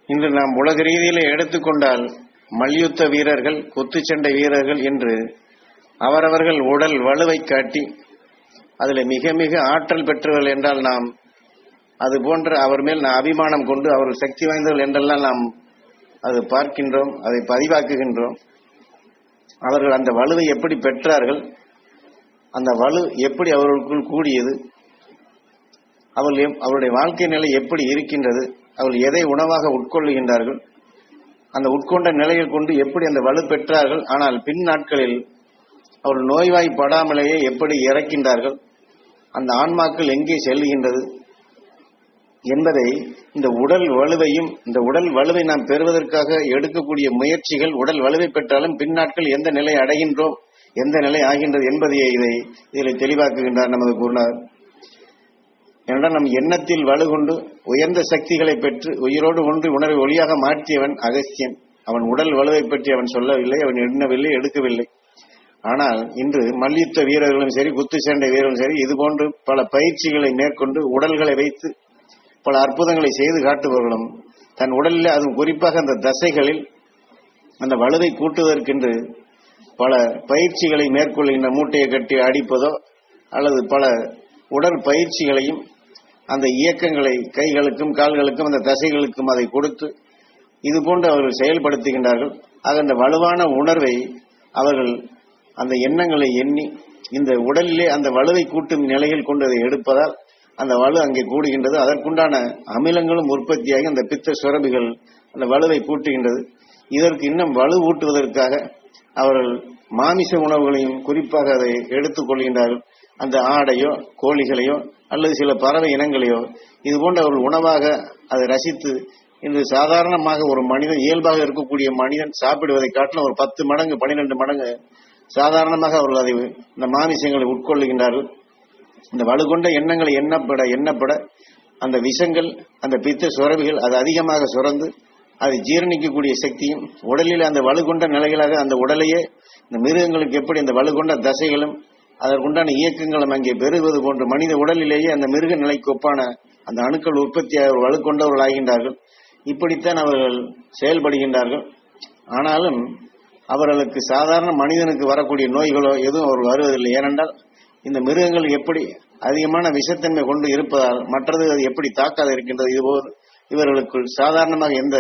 இன்று நாம் உலக ரீதியிலே எடுத்துக்கொண்டால் மல்யுத்த வீரர்கள் குத்துச்சண்டை வீரர்கள் என்று அவரவர்கள் உடல் வலுவை காட்டி அதில் மிக மிக ஆற்றல் பெற்றவர்கள் என்றால் நாம் அது போன்ற அவர் மேல் நான் அபிமானம் கொண்டு அவர்கள் சக்தி வாய்ந்தவர்கள் என்றெல்லாம் நாம் அது பார்க்கின்றோம் அதை பதிவாக்குகின்றோம் அவர்கள் அந்த வலுவை எப்படி பெற்றார்கள் அந்த வலு எப்படி அவர்களுக்குள் கூடியது அவர்கள் எப்- அவருடைய வாழ்க்கை நிலை எப்படி இருக்கின்றது அவர்கள் எதை உணவாக உட்கொள்ளுகின்றார்கள் அந்த உட்கொண்ட நிலையில் கொண்டு எப்படி அந்த வலு பெற்றார்கள் ஆனால் பின் நாட்களில் அவர்கள் நோய்வாய்ப்படாமலேயே எப்படி இறக்கின்றார்கள் அந்த ஆன்மாக்கள் எங்கே செல்லுகின்றது என்பதை இந்த உடல் வலுவையும் இந்த உடல் வலுவை நாம் பெறுவதற்காக எடுக்கக்கூடிய முயற்சிகள் உடல் வலுவை பெற்றாலும் பின்னாட்கள் எந்த நிலை அடைகின்றோம் எந்த நிலை ஆகின்றது என்பதையே இதை இதில் தெளிவாக்குகின்றார் நமது குருநாதர் ஏனென்றால் நம் எண்ணத்தில் வலுகொண்டு உயர்ந்த சக்திகளை பெற்று உயிரோடு ஒன்று உணர்வை ஒளியாக மாற்றியவன் அகஸ்தியன் அவன் உடல் வலுவை பற்றி அவன் சொல்லவில்லை அவன் எண்ணவில்லை எடுக்கவில்லை ஆனால் இன்று மல்யுத்த வீரர்களும் சரி குத்து சண்டை வீரர்களும் சரி இதுபோன்று பல பயிற்சிகளை மேற்கொண்டு உடல்களை வைத்து பல அற்புதங்களை செய்து காட்டுபவர்களும் தன் உடலில் அதுவும் குறிப்பாக அந்த தசைகளில் அந்த வலுவை கூட்டுவதற்கென்று பல பயிற்சிகளை மேற்கொள்கின்ற மூட்டையை கட்டி அடிப்பதோ அல்லது பல உடல் பயிற்சிகளையும் அந்த இயக்கங்களை கைகளுக்கும் கால்களுக்கும் அந்த தசைகளுக்கும் அதை கொடுத்து இது போன்று அவர்கள் செயல்படுத்துகின்றார்கள் ஆக அந்த வலுவான உணர்வை அவர்கள் அந்த எண்ணங்களை எண்ணி இந்த உடலிலே அந்த வலுவை கூட்டும் நிலையில் கொண்டு அதை எடுப்பதால் அந்த வலு அங்கே கூடுகின்றது அதற்குண்டான அமிலங்களும் உற்பத்தியாகி அந்த பித்த சுரபிகள் அந்த வலுவை கூட்டுகின்றது இதற்கு இன்னும் வலு ஊட்டுவதற்காக அவர்கள் மாமிச உணவுகளையும் குறிப்பாக அதை எடுத்துக் கொள்கின்றார்கள் அந்த ஆடையோ கோழிகளையோ அல்லது சில பறவை இனங்களையோ இது போன்ற அவர்கள் உணவாக அதை ரசித்து இன்று சாதாரணமாக ஒரு மனிதன் இயல்பாக இருக்கக்கூடிய மனிதன் சாப்பிடுவதை காட்டிலும் ஒரு பத்து மடங்கு பன்னிரண்டு மடங்கு சாதாரணமாக அவர்கள் அதை இந்த மாமிசங்களை உட்கொள்ளுகின்றார்கள் இந்த வலுகொண்ட எண்ணங்களை எண்ணப்பட எண்ணப்பட அந்த விஷங்கள் அந்த பித்த சுரபிகள் அது அதிகமாக சுரந்து அதை ஜீரணிக்கக்கூடிய சக்தியும் உடலில் அந்த வலுகொண்ட நிலைகளாக அந்த உடலையே இந்த மிருகங்களுக்கு எப்படி அந்த வலுகொண்ட தசைகளும் அதற்குண்டான இயக்கங்களும் அங்கே பெருகுவது போன்று மனித உடலிலேயே அந்த மிருக நிலைக்கு ஒப்பான அந்த அணுக்கள் உற்பத்தியாக வலுக்கொண்டவர்கள் ஆகின்றார்கள் இப்படித்தான் அவர்கள் செயல்படுகின்றார்கள் ஆனாலும் அவர்களுக்கு சாதாரண மனிதனுக்கு வரக்கூடிய நோய்களோ எதுவும் அவர்கள் வருவதில்லை ஏனென்றால் இந்த மிருகங்கள் எப்படி அதிகமான விஷத்தன்மை கொண்டு இருப்பதால் மற்றது அது எப்படி தாக்காத இருக்கின்றது இதுபோல் இவர்களுக்குள் சாதாரணமாக எந்த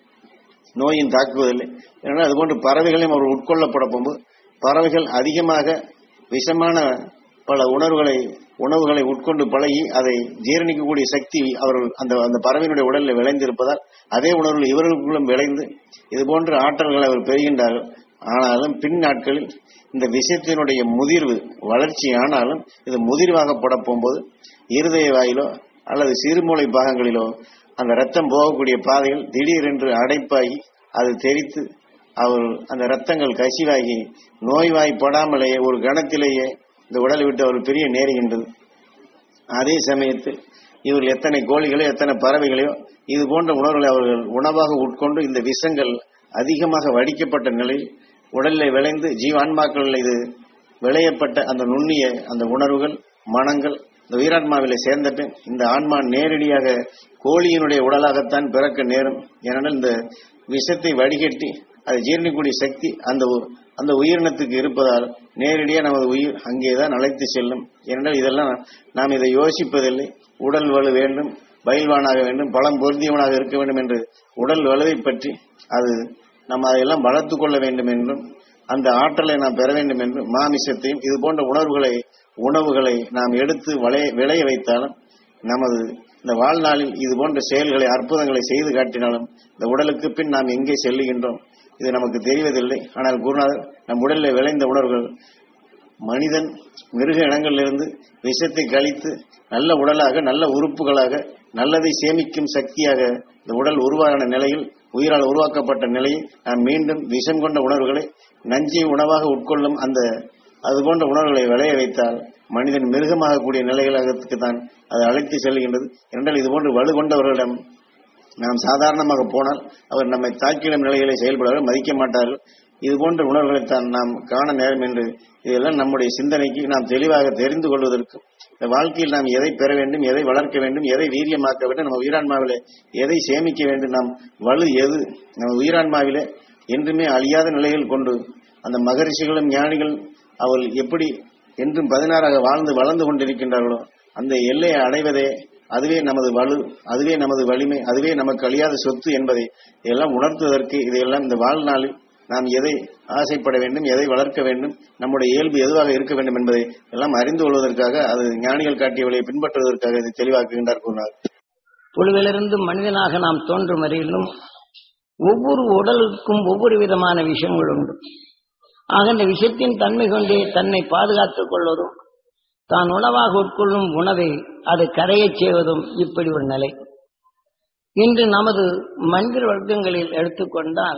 நோயும் தாக்குவதில்லை ஏனென்றால் அதுபோன்று பறவைகளையும் அவர் உட்கொள்ளப்பட போகும்போது பறவைகள் அதிகமாக விஷமான பல உணர்வுகளை உணவுகளை உட்கொண்டு பழகி அதை ஜீரணிக்கக்கூடிய சக்தி அவர்கள் அந்த அந்த பறவையினுடைய உடலில் விளைந்திருப்பதால் அதே உணர்வுகள் இவர்களுக்குள்ளும் விளைந்து இது போன்ற ஆற்றல்களை அவர் பெறுகின்றார்கள் ஆனாலும் பின் நாட்களில் இந்த விஷயத்தினுடைய முதிர்வு வளர்ச்சி ஆனாலும் இது முதிர்வாகப்பட போகும்போது இருதய வாயிலோ அல்லது சிறுமூளை பாகங்களிலோ அந்த ரத்தம் போகக்கூடிய பாதைகள் திடீரென்று அடைப்பாகி அது தெரித்து அவர் அந்த ரத்தங்கள் கசிவாகி நோய்வாய்ப்படாமலேயே ஒரு கணத்திலேயே இந்த உடலை விட்டு அவர் பிரிய நேருகின்றது அதே சமயத்தில் இவர்கள் எத்தனை கோழிகளோ எத்தனை பறவைகளையோ இது போன்ற உணவுகளை அவர்கள் உணவாக உட்கொண்டு இந்த விஷங்கள் அதிகமாக வடிக்கப்பட்ட நிலையில் உடலில் விளைந்து ஜீவான்மாக்கள் இது விளையப்பட்ட அந்த நுண்ணிய அந்த உணர்வுகள் மனங்கள் இந்த உயிரான்மாவிலே சேர்ந்த பின் இந்த ஆன்மா நேரடியாக கோழியினுடைய உடலாகத்தான் பிறக்க நேரும் ஏனென்றால் இந்த விஷத்தை வடிகட்டி அதை ஜீரணிக்கூடிய சக்தி அந்த உ- அந்த உயிரினத்துக்கு இருப்பதால் நேரடியாக நமது உயிர் அங்கேதான் அழைத்து செல்லும் ஏனென்றால் இதெல்லாம் நாம் இதை யோசிப்பதில்லை உடல் வலு வேண்டும் பயில்வானாக வேண்டும் பலம் பொருந்தியவனாக இருக்க வேண்டும் என்று உடல் வலுவை பற்றி அது நம்ம அதையெல்லாம் வளர்த்து கொள்ள வேண்டும் என்றும் அந்த ஆற்றலை நாம் பெற வேண்டும் என்றும் மாமிசத்தையும் இது போன்ற உணர்வுகளை உணவுகளை நாம் எடுத்து வளைய விளைய வைத்தாலும் நமது இந்த வாழ்நாளில் இது போன்ற செயல்களை அற்புதங்களை செய்து காட்டினாலும் இந்த உடலுக்கு பின் நாம் எங்கே செல்லுகின்றோம் இது நமக்கு தெரிவதில்லை ஆனால் குருநாதர் நம் உடலில் விளைந்த உணர்வுகள் மனிதன் மிருக இனங்களிலிருந்து விஷத்தை கழித்து நல்ல உடலாக நல்ல உறுப்புகளாக நல்லதை சேமிக்கும் சக்தியாக இந்த உடல் உருவான நிலையில் உயிரால் உருவாக்கப்பட்ட நிலையில் நாம் மீண்டும் விஷம் கொண்ட உணர்வுகளை நஞ்சை உணவாக உட்கொள்ளும் அந்த அது போன்ற உணர்வுகளை விளைய வைத்தால் மனிதன் மிருகமாக கூடிய நிலைகளுக்கு தான் அது அழைத்து செல்கின்றது என்றால் இது போன்று வலு கொண்டவர்களிடம் நாம் சாதாரணமாக போனால் அவர் நம்மை தாக்கிடும் நிலைகளை செயல்படுவார்கள் மதிக்க மாட்டார்கள் இது போன்ற உணர்வுகளைத்தான் நாம் காண நேரம் என்று இதெல்லாம் நம்முடைய சிந்தனைக்கு நாம் தெளிவாக தெரிந்து கொள்வதற்கு இந்த வாழ்க்கையில் நாம் எதை பெற வேண்டும் எதை வளர்க்க வேண்டும் எதை வீரியமாக்க வேண்டும் நம்ம உயிரான்மாவிலே எதை சேமிக்க வேண்டும் நாம் வலு எது நம்ம உயிரான்மாவிலே என்றுமே அழியாத நிலையில் கொண்டு அந்த மகரிஷிகளும் ஞானிகள் அவர்கள் எப்படி என்றும் பதினாறாக வாழ்ந்து வளர்ந்து கொண்டிருக்கின்றார்களோ அந்த எல்லையை அடைவதே அதுவே நமது வலு அதுவே நமது வலிமை அதுவே நமக்கு அழியாத சொத்து என்பதை இதெல்லாம் உணர்த்துவதற்கு இதையெல்லாம் இந்த வாழ்நாளில் நாம் எதை ஆசைப்பட வேண்டும் எதை வளர்க்க வேண்டும் நம்முடைய இயல்பு எதுவாக இருக்க வேண்டும் என்பதை எல்லாம் அறிந்து கொள்வதற்காக அது ஞானிகள் காட்டிய வழியை பின்பற்றுவதற்காக இதை தெளிவாக்குகின்றார் கூறினார் புழுவிலிருந்து மனிதனாக நாம் தோன்றும் வரையிலும் ஒவ்வொரு உடலுக்கும் ஒவ்வொரு விதமான விஷயங்கள் உண்டு ஆக இந்த விஷயத்தின் தன்மை கொண்டே தன்னை பாதுகாத்துக் கொள்வதும் தான் உணவாக உட்கொள்ளும் உணவை அது கரையச் செய்வதும் இப்படி ஒரு நிலை இன்று நமது மனித வர்க்கங்களில் எடுத்துக்கொண்டால்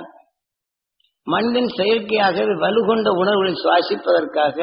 மனிதன் செயற்கையாகவே வலுகொண்ட உணர்வுகளை சுவாசிப்பதற்காக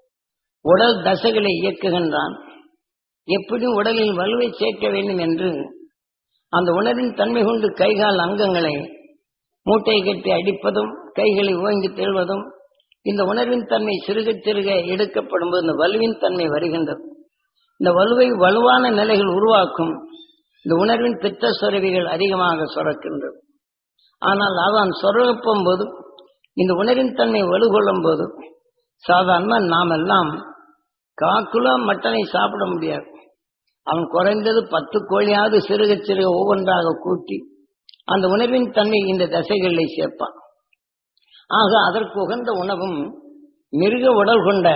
உடல் தசைகளை இயக்குகின்றான் எப்படியும் உடலில் வலுவை சேர்க்க வேண்டும் என்று அந்த உணர்வின் தன்மை கொண்டு கைகால் அங்கங்களை மூட்டை கட்டி அடிப்பதும் கைகளை ஓங்கி தெள்வதும் இந்த உணர்வின் தன்மை சிறுக சிறுக எடுக்கப்படும் போது இந்த வலுவின் தன்மை வருகின்றது இந்த வலுவை வலுவான நிலைகள் உருவாக்கும் இந்த உணர்வின் பித்த சுரவிகள் அதிகமாக சுரக்கின்றது ஆனால் அவன் சுரக்கும் போது இந்த உணர்வின் தன்மை வலுகொள்ளும் போது சாதாரண நாம் எல்லாம் காக்குலோ மட்டனை சாப்பிட முடியாது அவன் குறைந்தது பத்து கோழியாவது சிறுக சிறுக ஒவ்வொன்றாக கூட்டி அந்த உணர்வின் தன்மை இந்த தசைகளில் சேர்ப்பான் ஆக அதற்கு உகந்த உணவும் மிருக உடல் கொண்ட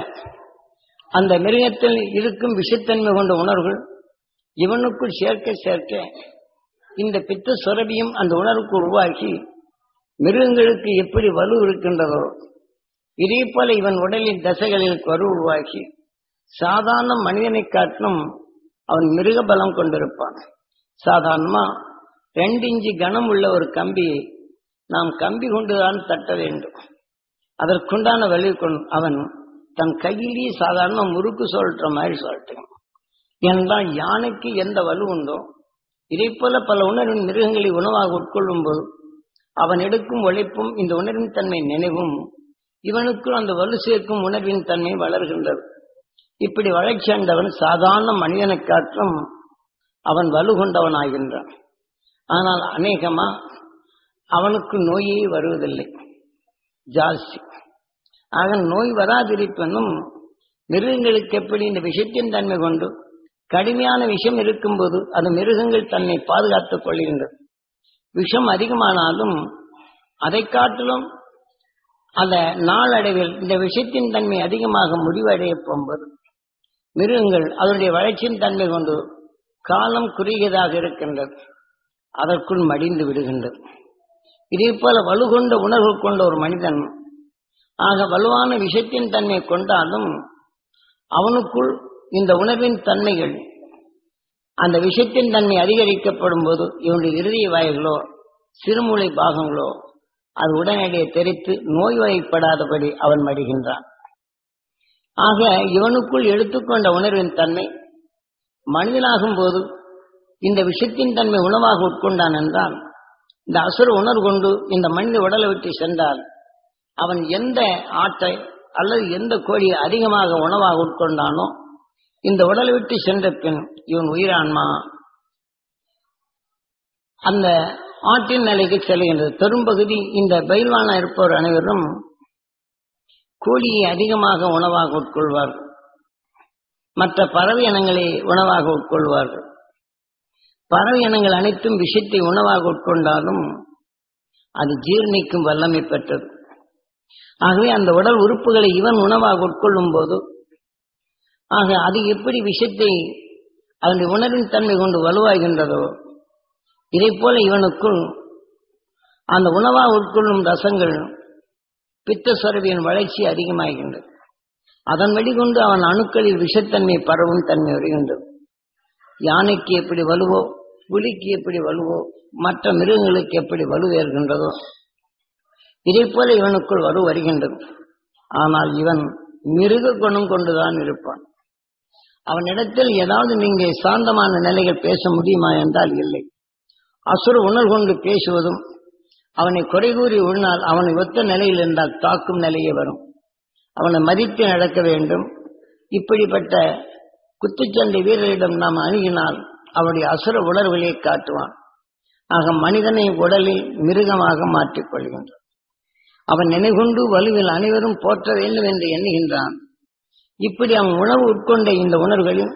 அந்த மிருகத்தில் இருக்கும் விஷத்தன்மை கொண்ட உணர்வுகள் இவனுக்குள் சேர்க்க சேர்க்க இந்த பித்த சுரபியும் அந்த உணர்வுக்கு உருவாக்கி மிருகங்களுக்கு எப்படி வலு இருக்கின்றதோ இதே போல இவன் உடலின் தசைகளில் வலு உருவாக்கி சாதாரண மனிதனை காட்டிலும் அவன் மிருக பலம் கொண்டிருப்பான் சாதாரணமா ரெண்டு இஞ்சி கனம் உள்ள ஒரு கம்பியை நாம் கம்பி கொண்டுதான் தட்ட வேண்டும் அதற்குண்டான வலி கொண்டு அவன் தன் கையிலேயே சாதாரண முறுக்கு சொல்ற மாதிரி சொல்லட்டும் என்றால் யானைக்கு எந்த வலு உண்டோ இதை போல பல உணர்வின் மிருகங்களை உணவாக உட்கொள்ளும் போது அவன் எடுக்கும் உழைப்பும் இந்த உணர்வின் தன்மை நினைவும் இவனுக்குள் அந்த வலு சேர்க்கும் உணர்வின் தன்மை வளர்கின்றது இப்படி வளர்ச்சி அண்டவன் சாதாரண மனிதனை காற்றும் அவன் வலு கொண்டவனாகின்றான் ஆனால் அநேகமா அவனுக்கு நோயே வருவதில்லை ஜாஸ்தி ஆக நோய் வராதிருப்பனும் மிருகங்களுக்கு எப்படி இந்த விஷத்தின் தன்மை கொண்டு கடுமையான விஷம் இருக்கும்போது அது மிருகங்கள் தன்னை பாதுகாத்துக் கொள்கின்றது விஷம் அதிகமானாலும் அதை காட்டிலும் அந்த நாளடைவில் இந்த விஷத்தின் தன்மை அதிகமாக முடிவடைய போகும்போது மிருகங்கள் அதனுடைய வளர்ச்சியின் தன்மை கொண்டு காலம் குறுகியதாக இருக்கின்றது அதற்குள் மடிந்து விடுகின்றது இதே போல வலுகொண்ட உணர்வு கொண்ட ஒரு மனிதன் ஆக வலுவான விஷத்தின் தன்மை கொண்டாலும் அவனுக்குள் இந்த உணர்வின் தன்மைகள் அந்த விஷத்தின் தன்மை அதிகரிக்கப்படும் போது இவனுடைய இறுதிய வாய்களோ சிறுமூளை பாகங்களோ அது உடனடியே தெரித்து நோய்வாய்ப்படாதபடி அவன் மடிகின்றான் ஆக இவனுக்குள் எடுத்துக்கொண்ட உணர்வின் தன்மை மனிதனாகும் போது இந்த விஷத்தின் தன்மை உணவாக உட்கொண்டான் என்றால் இந்த அசுர உணர்வு கொண்டு இந்த மனித உடலை விட்டு சென்றால் அவன் எந்த ஆட்டை அல்லது எந்த கோழியை அதிகமாக உணவாக உட்கொண்டானோ இந்த உடலை விட்டு சென்ற பின் இவன் உயிரான்மா அந்த ஆட்டின் நிலைக்கு செல்கின்றது பெரும்பகுதி இந்த பயில்வானா இருப்பவர் அனைவரும் கோழியை அதிகமாக உணவாக உட்கொள்வார்கள் மற்ற பறவை இனங்களை உணவாக உட்கொள்வார்கள் பறவை இனங்கள் அனைத்தும் விஷத்தை உணவாக உட்கொண்டாலும் அது ஜீர்ணிக்கும் வல்லமை பெற்றது ஆகவே அந்த உடல் உறுப்புகளை இவன் உணவாக உட்கொள்ளும் போது ஆக அது எப்படி விஷத்தை அதனுடைய உணர்வின் தன்மை கொண்டு வலுவாகின்றதோ இதை போல இவனுக்குள் அந்த உணவாக உட்கொள்ளும் ரசங்கள் பித்த சுரவியின் வளர்ச்சி அதிகமாகின்றது அதன் வெளிக்கொண்டு அவன் அணுக்களில் விஷத்தன்மை பரவும் தன்மை வருகின்றது யானைக்கு எப்படி வலுவோ புலிக்கு எப்படி வலுவோ மற்ற மிருகங்களுக்கு எப்படி வலுவேறுகின்றதோ இதை போல இவனுக்குள் வலு வருகின்றது ஆனால் இவன் மிருக குணம் கொண்டுதான் இருப்பான் அவனிடத்தில் ஏதாவது நீங்க சாந்தமான நிலைகள் பேச முடியுமா என்றால் இல்லை அசுர உணர்வு கொண்டு பேசுவதும் அவனை குறை கூறி உழுனால் அவனை ஒத்த நிலையில் இருந்தால் தாக்கும் நிலையே வரும் அவனை மதித்து நடக்க வேண்டும் இப்படிப்பட்ட குத்துச்சண்டை வீரரிடம் நாம் அணுகினால் அவருடைய அசுர உணர்வுகளை காட்டுவான் ஆக மனிதனை உடலில் மிருகமாக மாற்றிக் கொள்கின்றான் அவன் நினைகொண்டு வலுவில் அனைவரும் போற்ற வேண்டும் என்று எண்ணுகின்றான் இப்படி அவன் உணவு உட்கொண்ட இந்த உணர்வுகளில்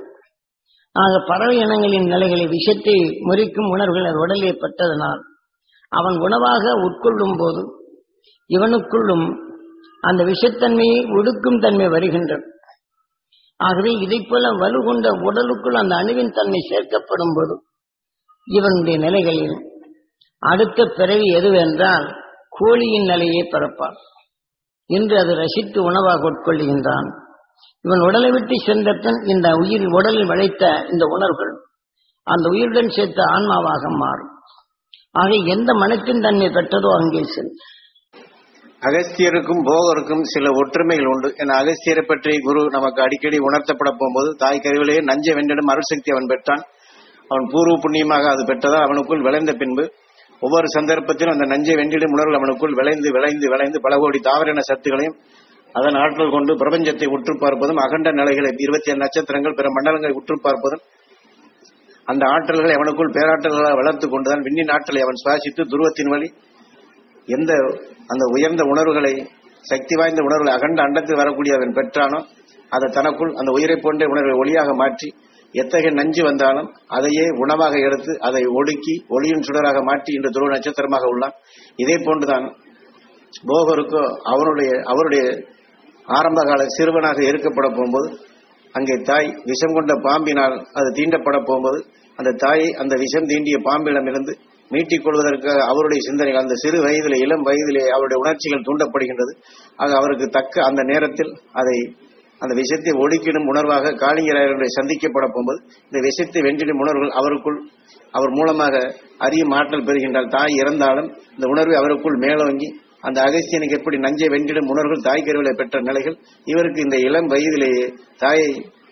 ஆக பறவை இனங்களின் நிலைகளை விஷத்தை முறிக்கும் உணர்வுகள் உடலே பட்டதனால் அவன் உணவாக உட்கொள்ளும் போது இவனுக்குள்ளும் அந்த விஷத்தன்மையை ஒடுக்கும் தன்மை வருகின்றது ஆகவே இதைப் போல வலு கொண்ட உடலுக்குள் அந்த அணுவின் தன்மை சேர்க்கப்படும் போது இவனுடைய நிலைகளில் அடுத்த பிறவி எதுவென்றால் கோழியின் நிலையை பிறப்பான் இன்று அது ரசித்து உணவாக உட்கொள்கின்றான் இவன் உடலை விட்டு சென்றபின் இந்த உயிர் உடலில் விளைத்த இந்த உணர்வுகள் அந்த உயிருடன் சேர்த்த ஆன்மாவாக மாறும் ஆக எந்த மனத்தின் தன்மை பெற்றதோ அங்கே செல் அகஸ்தியருக்கும் போகருக்கும் சில ஒற்றுமைகள் உண்டு என அகஸ்தியரை பற்றி குரு நமக்கு அடிக்கடி உணர்த்தப்பட போகும்போது தாய் கருவிலேயே நஞ்சை வென்றிடும் அருள்சக்தி அவன் பெற்றான் அவன் பூர்வ புண்ணியமாக அது பெற்றதால் அவனுக்குள் விளைந்த பின்பு ஒவ்வொரு சந்தர்ப்பத்திலும் அந்த நஞ்சை வென்றிடும் உணர்வு அவனுக்குள் விளைந்து விளைந்து விளைந்து பல கோடி தாவரின சத்துகளையும் அதன் ஆற்றல் கொண்டு பிரபஞ்சத்தை உற்று பார்ப்பதும் அகண்ட நிலைகளை இருபத்தி ஏழு நட்சத்திரங்கள் பிற மண்டலங்களை உற்று பார்ப்பதும் அந்த ஆற்றல்களை அவனுக்குள் பேராற்றல்களாக வளர்த்து கொண்டுதான் விண்ணின் ஆற்றலை அவன் சுவாசித்து துருவத்தின் வழி எந்த அந்த உயர்ந்த உணர்வுகளை சக்தி வாய்ந்த உணர்வுகளை அகண்ட அண்டத்தில் வரக்கூடிய அவன் பெற்றானோ அதை தனக்குள் அந்த உயிரை போன்ற உணர்வை ஒளியாக மாற்றி எத்தகைய நஞ்சு வந்தாலும் அதையே உணவாக எடுத்து அதை ஒடுக்கி ஒளியின் சுடராக மாற்றி இன்று துருவ நட்சத்திரமாக உள்ளான் இதே போன்றுதான் போகருக்கோ அவருடைய அவருடைய ஆரம்ப கால சிறுவனாக இருக்கப்பட போகும்போது அங்கே தாய் விஷம் கொண்ட பாம்பினால் அது தீண்டப்பட போகும்போது அந்த தாயை அந்த விஷம் தீண்டிய பாம்பிடமிருந்து மீட்டிக் கொள்வதற்காக அவருடைய சிந்தனைகள் அந்த சிறு வயதிலே இளம் வயதிலே அவருடைய உணர்ச்சிகள் தூண்டப்படுகின்றது ஆக அவருக்கு தக்க அந்த நேரத்தில் அதை அந்த விஷத்தை ஒடுக்கிடும் உணர்வாக காளிங்கராயர்களை சந்திக்கப்பட போகும்போது இந்த விஷத்தை வென்றிடும் உணர்வுகள் அவருக்குள் அவர் மூலமாக அறியும் ஆற்றல் பெறுகின்றார் தாய் இறந்தாலும் இந்த உணர்வை அவருக்குள் மேலோங்கி அந்த அகஸ்தியனுக்கு எப்படி நஞ்சை வென்றிடும் உணர்வுகள் தாய் கருவிலை பெற்ற நிலைகள் இவருக்கு இந்த இளம் வயதிலேயே தாயை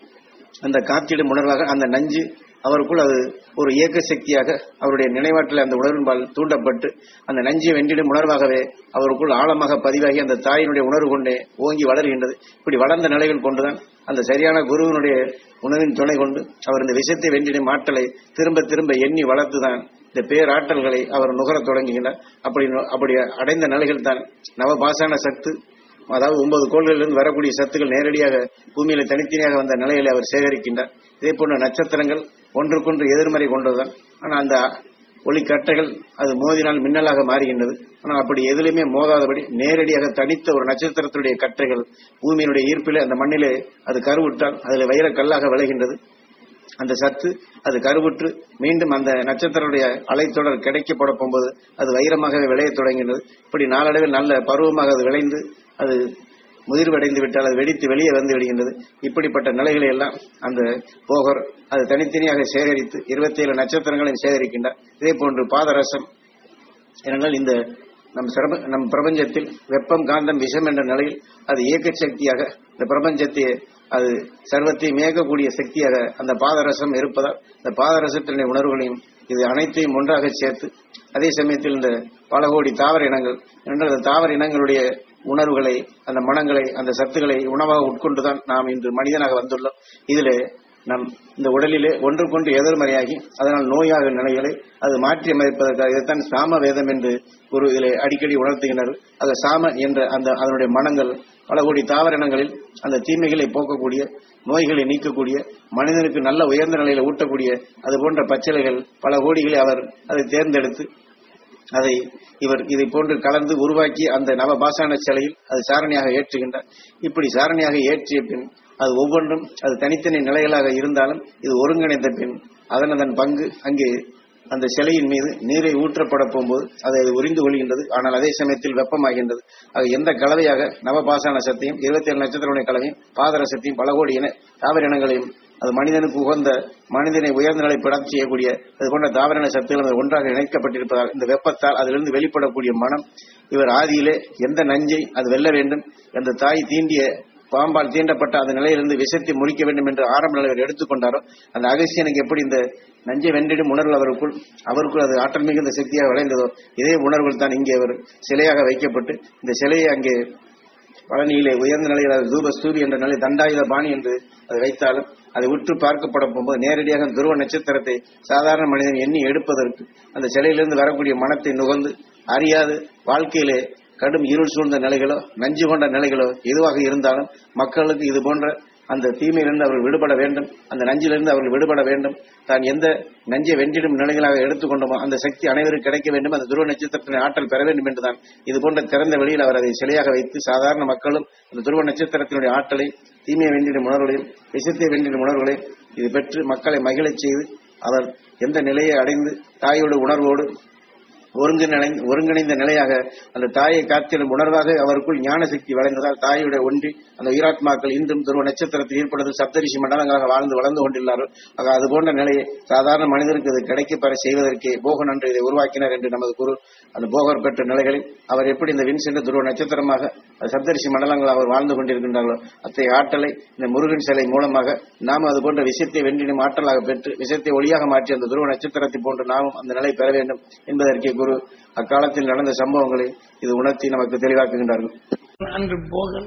அந்த காத்திடும் உணர்வாக அந்த நஞ்சு அவருக்குள் அது ஒரு இயக்க சக்தியாக அவருடைய நினைவாற்றல் அந்த உணர்வின்பால் தூண்டப்பட்டு அந்த நஞ்சை வென்றிடும் உணர்வாகவே அவருக்குள் ஆழமாக பதிவாகி அந்த தாயினுடைய உணர்வு கொண்டே ஓங்கி வளர்கின்றது இப்படி வளர்ந்த நிலைகள் கொண்டுதான் அந்த சரியான குருவினுடைய உணவின் துணை கொண்டு அவர் இந்த விஷத்தை வென்றிடும் ஆற்றலை திரும்ப திரும்ப எண்ணி வளர்த்துதான் இந்த பேராற்றல்களை அவர் நுகரத் தொடங்குகின்றார் அப்படி அப்படி அடைந்த நிலைகள் தான் நவபாசான சத்து அதாவது ஒன்பது கோள்களிலிருந்து வரக்கூடிய சத்துக்கள் நேரடியாக பூமியில தனித்தனியாக வந்த நிலைகளை அவர் சேகரிக்கின்றார் இதே போன்ற நட்சத்திரங்கள் ஒன்றுக்கொன்று எதிர்மறை கொண்டதுதான் ஆனால் அந்த ஒளிக்கட்டைகள் அது மோதினால் மின்னலாக மாறுகின்றது ஆனால் அப்படி எதிலுமே மோதாதபடி நேரடியாக தனித்த ஒரு நட்சத்திரத்துடைய கட்டைகள் பூமியினுடைய ஈர்ப்பிலே அந்த மண்ணிலே அது கருவுற்றால் அதில் வைரக்கல்லாக விளைகின்றது அந்த சத்து அது கருவுற்று மீண்டும் அந்த நட்சத்திரனுடைய அலைத்தொடர் கிடைக்கப்பட போகும்போது அது வைரமாகவே விளையத் தொடங்கினது இப்படி நாளடைவில் நல்ல பருவமாக அது விளைந்து அது முதிர்வடைந்து விட்டால் அது வெடித்து வெளியே வந்து விடுகின்றது இப்படிப்பட்ட நிலைகளை எல்லாம் அந்த போகர் அது தனித்தனியாக சேகரித்து இருபத்தி ஏழு நட்சத்திரங்களையும் சேகரிக்கின்றார் இதே போன்று பாதரசம் ஏனென்றால் இந்த நம் சிரம நம் பிரபஞ்சத்தில் வெப்பம் காந்தம் விஷம் என்ற நிலையில் அது இயக்க சக்தியாக இந்த பிரபஞ்சத்தை அது சர்வத்தையும் இயக்கக்கூடிய சக்தியாக அந்த பாதரசம் இருப்பதால் இந்த பாதரசத்தினுடைய உணர்வுகளையும் இது அனைத்தையும் ஒன்றாக சேர்த்து அதே சமயத்தில் இந்த பல கோடி தாவர இனங்கள் என்றால் அந்த தாவர இனங்களுடைய உணர்வுகளை அந்த மனங்களை அந்த சத்துக்களை உணவாக உட்கொண்டுதான் நாம் இன்று மனிதனாக வந்துள்ளோம் இதிலே நம் இந்த உடலிலே ஒன்றுக்கொன்று எதிர்மறையாகி அதனால் நோயாக நிலைகளை அது மாற்றி அமைப்பதற்காக இதைத்தான் சாம வேதம் என்று ஒரு இதிலே அடிக்கடி உணர்த்துகின்றனர் அது சாம என்ற அந்த அதனுடைய மனங்கள் பல கோடி தாவர இனங்களில் அந்த தீமைகளை போக்கக்கூடிய நோய்களை நீக்கக்கூடிய மனிதனுக்கு நல்ல உயர்ந்த நிலையில ஊட்டக்கூடிய அது போன்ற பச்சிலைகள் பல கோடிகளை அவர் அதை தேர்ந்தெடுத்து அதை இவர் இதை போன்று கலந்து உருவாக்கி அந்த நவபாசான சிலையில் அது சாரணியாக ஏற்றுகின்றார் இப்படி சாரணியாக ஏற்றிய பின் அது ஒவ்வொன்றும் அது தனித்தனி நிலைகளாக இருந்தாலும் இது ஒருங்கிணைந்த பின் அதன் அதன் பங்கு அங்கே அந்த சிலையின் மீது நீரை ஊற்றப்பட போகும்போது அதை அது உறிந்து கொள்கின்றது ஆனால் அதே சமயத்தில் வெப்பமாகின்றது அது எந்த கலவையாக நவபாசான சத்தையும் இருபத்தி ஏழு நட்சத்திரங்களுடைய கலவையும் பாதரசத்தையும் பல கோடி இன தாவர இனங்களையும் அது மனிதனுக்கு உகந்த மனிதனை உயர்ந்த நிலை பெற செய்யக்கூடிய அது போன்ற தாவரண சத்துக்கள் ஒன்றாக இணைக்கப்பட்டிருப்பதால் இந்த வெப்பத்தால் அதிலிருந்து வெளிப்படக்கூடிய மனம் இவர் ஆதியிலே எந்த நஞ்சை அது வெல்ல வேண்டும் அந்த தாய் தீண்டிய பாம்பால் தீண்டப்பட்ட அந்த நிலையிலிருந்து விஷத்தை முறிக்க வேண்டும் என்று ஆரம்ப நிலையில் எடுத்துக்கொண்டாரோ அந்த அகசியனுக்கு எப்படி இந்த நஞ்சை வென்றிடும் உணர்வு அவருக்குள் அவருக்குள் அது ஆற்றல் மிகுந்த சக்தியாக விளைந்ததோ இதே உணர்வுகள் தான் இங்கே அவர் சிலையாக வைக்கப்பட்டு இந்த சிலையை அங்கே பழனியிலே உயர்ந்த நிலையில் அது தூப ஸ்தூபி என்ற நிலை தண்டாயுத பாணி என்று அதை வைத்தாலும் அதை உற்று பார்க்கப்பட போகும்போது நேரடியாக அந்த துருவ நட்சத்திரத்தை சாதாரண மனிதன் எண்ணி எடுப்பதற்கு அந்த சிலையிலிருந்து வரக்கூடிய மனத்தை நுகர்ந்து அறியாது வாழ்க்கையிலே கடும் இருள் சூழ்ந்த நிலைகளோ நஞ்சு கொண்ட நிலைகளோ எதுவாக இருந்தாலும் மக்களுக்கு இது போன்ற அந்த தீமையிலிருந்து அவர்கள் விடுபட வேண்டும் அந்த நஞ்சிலிருந்து அவர்கள் விடுபட வேண்டும் தான் எந்த நஞ்சை வென்றிடும் நிலைகளாக எடுத்துக்கொண்டோமோ அந்த சக்தி அனைவருக்கும் கிடைக்க வேண்டும் அந்த துருவ நட்சத்திரத்தின் ஆற்றல் பெற வேண்டும் என்றுதான் இது போன்ற திறந்த வெளியில் அவர் அதை சிலையாக வைத்து சாதாரண மக்களும் அந்த துருவ நட்சத்திரத்தினுடைய ஆற்றலை தீமையை வென்றிடும் உணர்வுகளையும் விஷத்தை வென்றிடும் உணர்வுகளையும் இது பெற்று மக்களை மகிழச் செய்து அவர் எந்த நிலையை அடைந்து தாயோடு உணர்வோடு ஒருங்கிணைந்த ஒருங்கிணைந்த நிலையாக அந்த தாயை காத்திடும் உணர்வாக அவருக்குள் ஞான சக்தி வளைந்ததால் தாயுடைய ஒன்றி அந்த உயிராத்மாக்கள் இன்றும் துருவ நட்சத்திரத்தில் ஈடுபடுவது சப்தரிஷி மண்டலங்களாக வாழ்ந்து வளர்ந்து கொண்டுள்ளார்கள் ஆக அது போன்ற நிலையை சாதாரண மனிதருக்கு இது கிடைக்கப்பெற செய்வதற்கே போகன் என்று இதை உருவாக்கினார் என்று நமது குரு அந்த போகர் பெற்ற நிலைகளில் அவர் எப்படி இந்த வின் சென்ற துருவ நட்சத்திரமாக அந்த சப்தரிஷி மண்டலங்கள் அவர் வாழ்ந்து கொண்டிருக்கின்றார்களோ அத்தகைய ஆற்றலை இந்த முருகன் சிலை மூலமாக நாம் அது போன்ற விஷயத்தை வென்றினும் ஆற்றலாக பெற்று விஷயத்தை ஒளியாக மாற்றி அந்த துருவ நட்சத்திரத்தை போன்று நாமும் அந்த நிலை பெற வேண்டும் என்பதற்கே குரு அக்காலத்தில் நடந்த சம்பவங்களை இது உணர்த்தி நமக்கு தெளிவாக்குகின்றார்கள் அன்று போகன்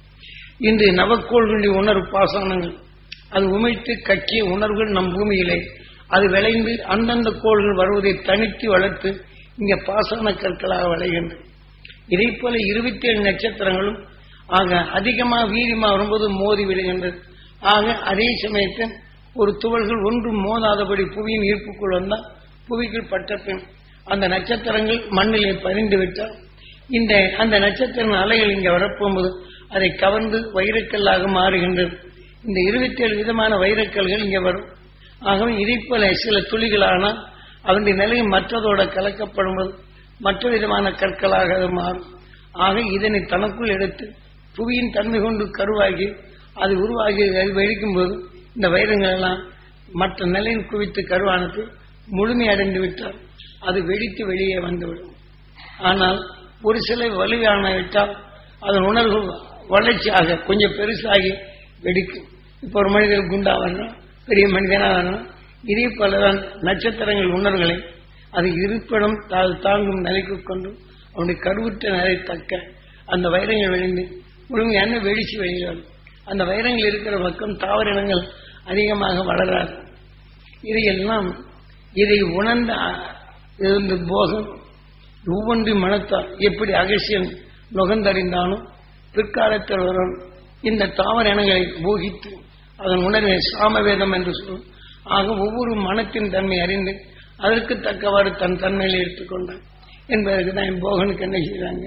இன்று நவக்கோள்களுடைய உணர்வு பாசனங்கள் அது உமைத்து கக்கிய உணர்வுகள் நம் பூமியிலே அது விளைந்து அந்தந்த கோள்கள் வருவதை தனித்து வளர்த்து இங்க பாசன கற்களாக விளைகின்றது இதே போல இருபத்தி ஏழு நட்சத்திரங்களும் ஆக அதிகமாக வீரியமா வரும்போது மோதி விடுகின்றது ஆக அதே சமயத்தில் ஒரு துகள்கள் ஒன்றும் மோதாதபடி புவியின் ஈர்ப்புக்குள் வந்தால் புவிக்குள் பட்ட பின் அந்த நட்சத்திரங்கள் மண்ணிலே பதிந்து விட்டால் இந்த அந்த நட்சத்திர அலைகள் இங்கே வரப்போகும்போது அதை கவர்ந்து வைரக்கல்லாக மாறுகின்றது இந்த இருபத்தி ஏழு விதமான வைரக்கல்கள் இங்கே வரும் ஆகவே இதை போல சில துளிகளானால் அதனுடைய நிலை மற்றதோட கலக்கப்படும்போது மற்ற விதமான கற்களாக அது மாறும் ஆக இதனை தனக்குள் எடுத்து புவியின் தன்மை கொண்டு கருவாகி அது உருவாகி அது வெடிக்கும் போது இந்த வைரங்கள் எல்லாம் மற்ற நிலையில் குவித்து கருவானது முழுமையடைந்து விட்டால் அது வெடித்து வெளியே வந்துவிடும் ஆனால் ஒரு சில வலுவான விட்டால் அதன் உணர்வு வளர்ச்சியாக கொஞ்சம் பெருசாகி வெடிக்கும் இப்போ ஒரு மனிதர் குண்டா வரணும் பெரிய மனிதனா வரணும் இதே போலதான் நட்சத்திரங்கள் உணர்வுகளை அது இருப்பிடம் தா- தாங்கும் நிலைக்கு கொண்டு அவனுடைய கருவுற்ற நிலை தக்க அந்த வைரங்கள் விளைந்து முழுமையான வெடிச்சு வெளியில் வரும் அந்த வைரங்கள் இருக்கிற பக்கம் தாவரினங்கள் அதிகமாக வளராது இதையெல்லாம் இதை உணர்ந்த அ- இருந்து போகம் ஒவ்வொன்று மனத்தால் எப்படி அகசியம் நுகர்ந்தறிந்தானோ பிற்காலத்தில் வரும் இந்த தாவர இனங்களை போகித்து அதன் உணர்வை சாமவேதம் என்று சொல்லும் ஆக ஒவ்வொரு மனத்தின் தன்மை அறிந்து அதற்கு தக்கவாறு தன் தன்மையில் எடுத்துக்கொண்டான் என்பதற்கு தான் என் போகனுக்கு என்ன செய்றாங்க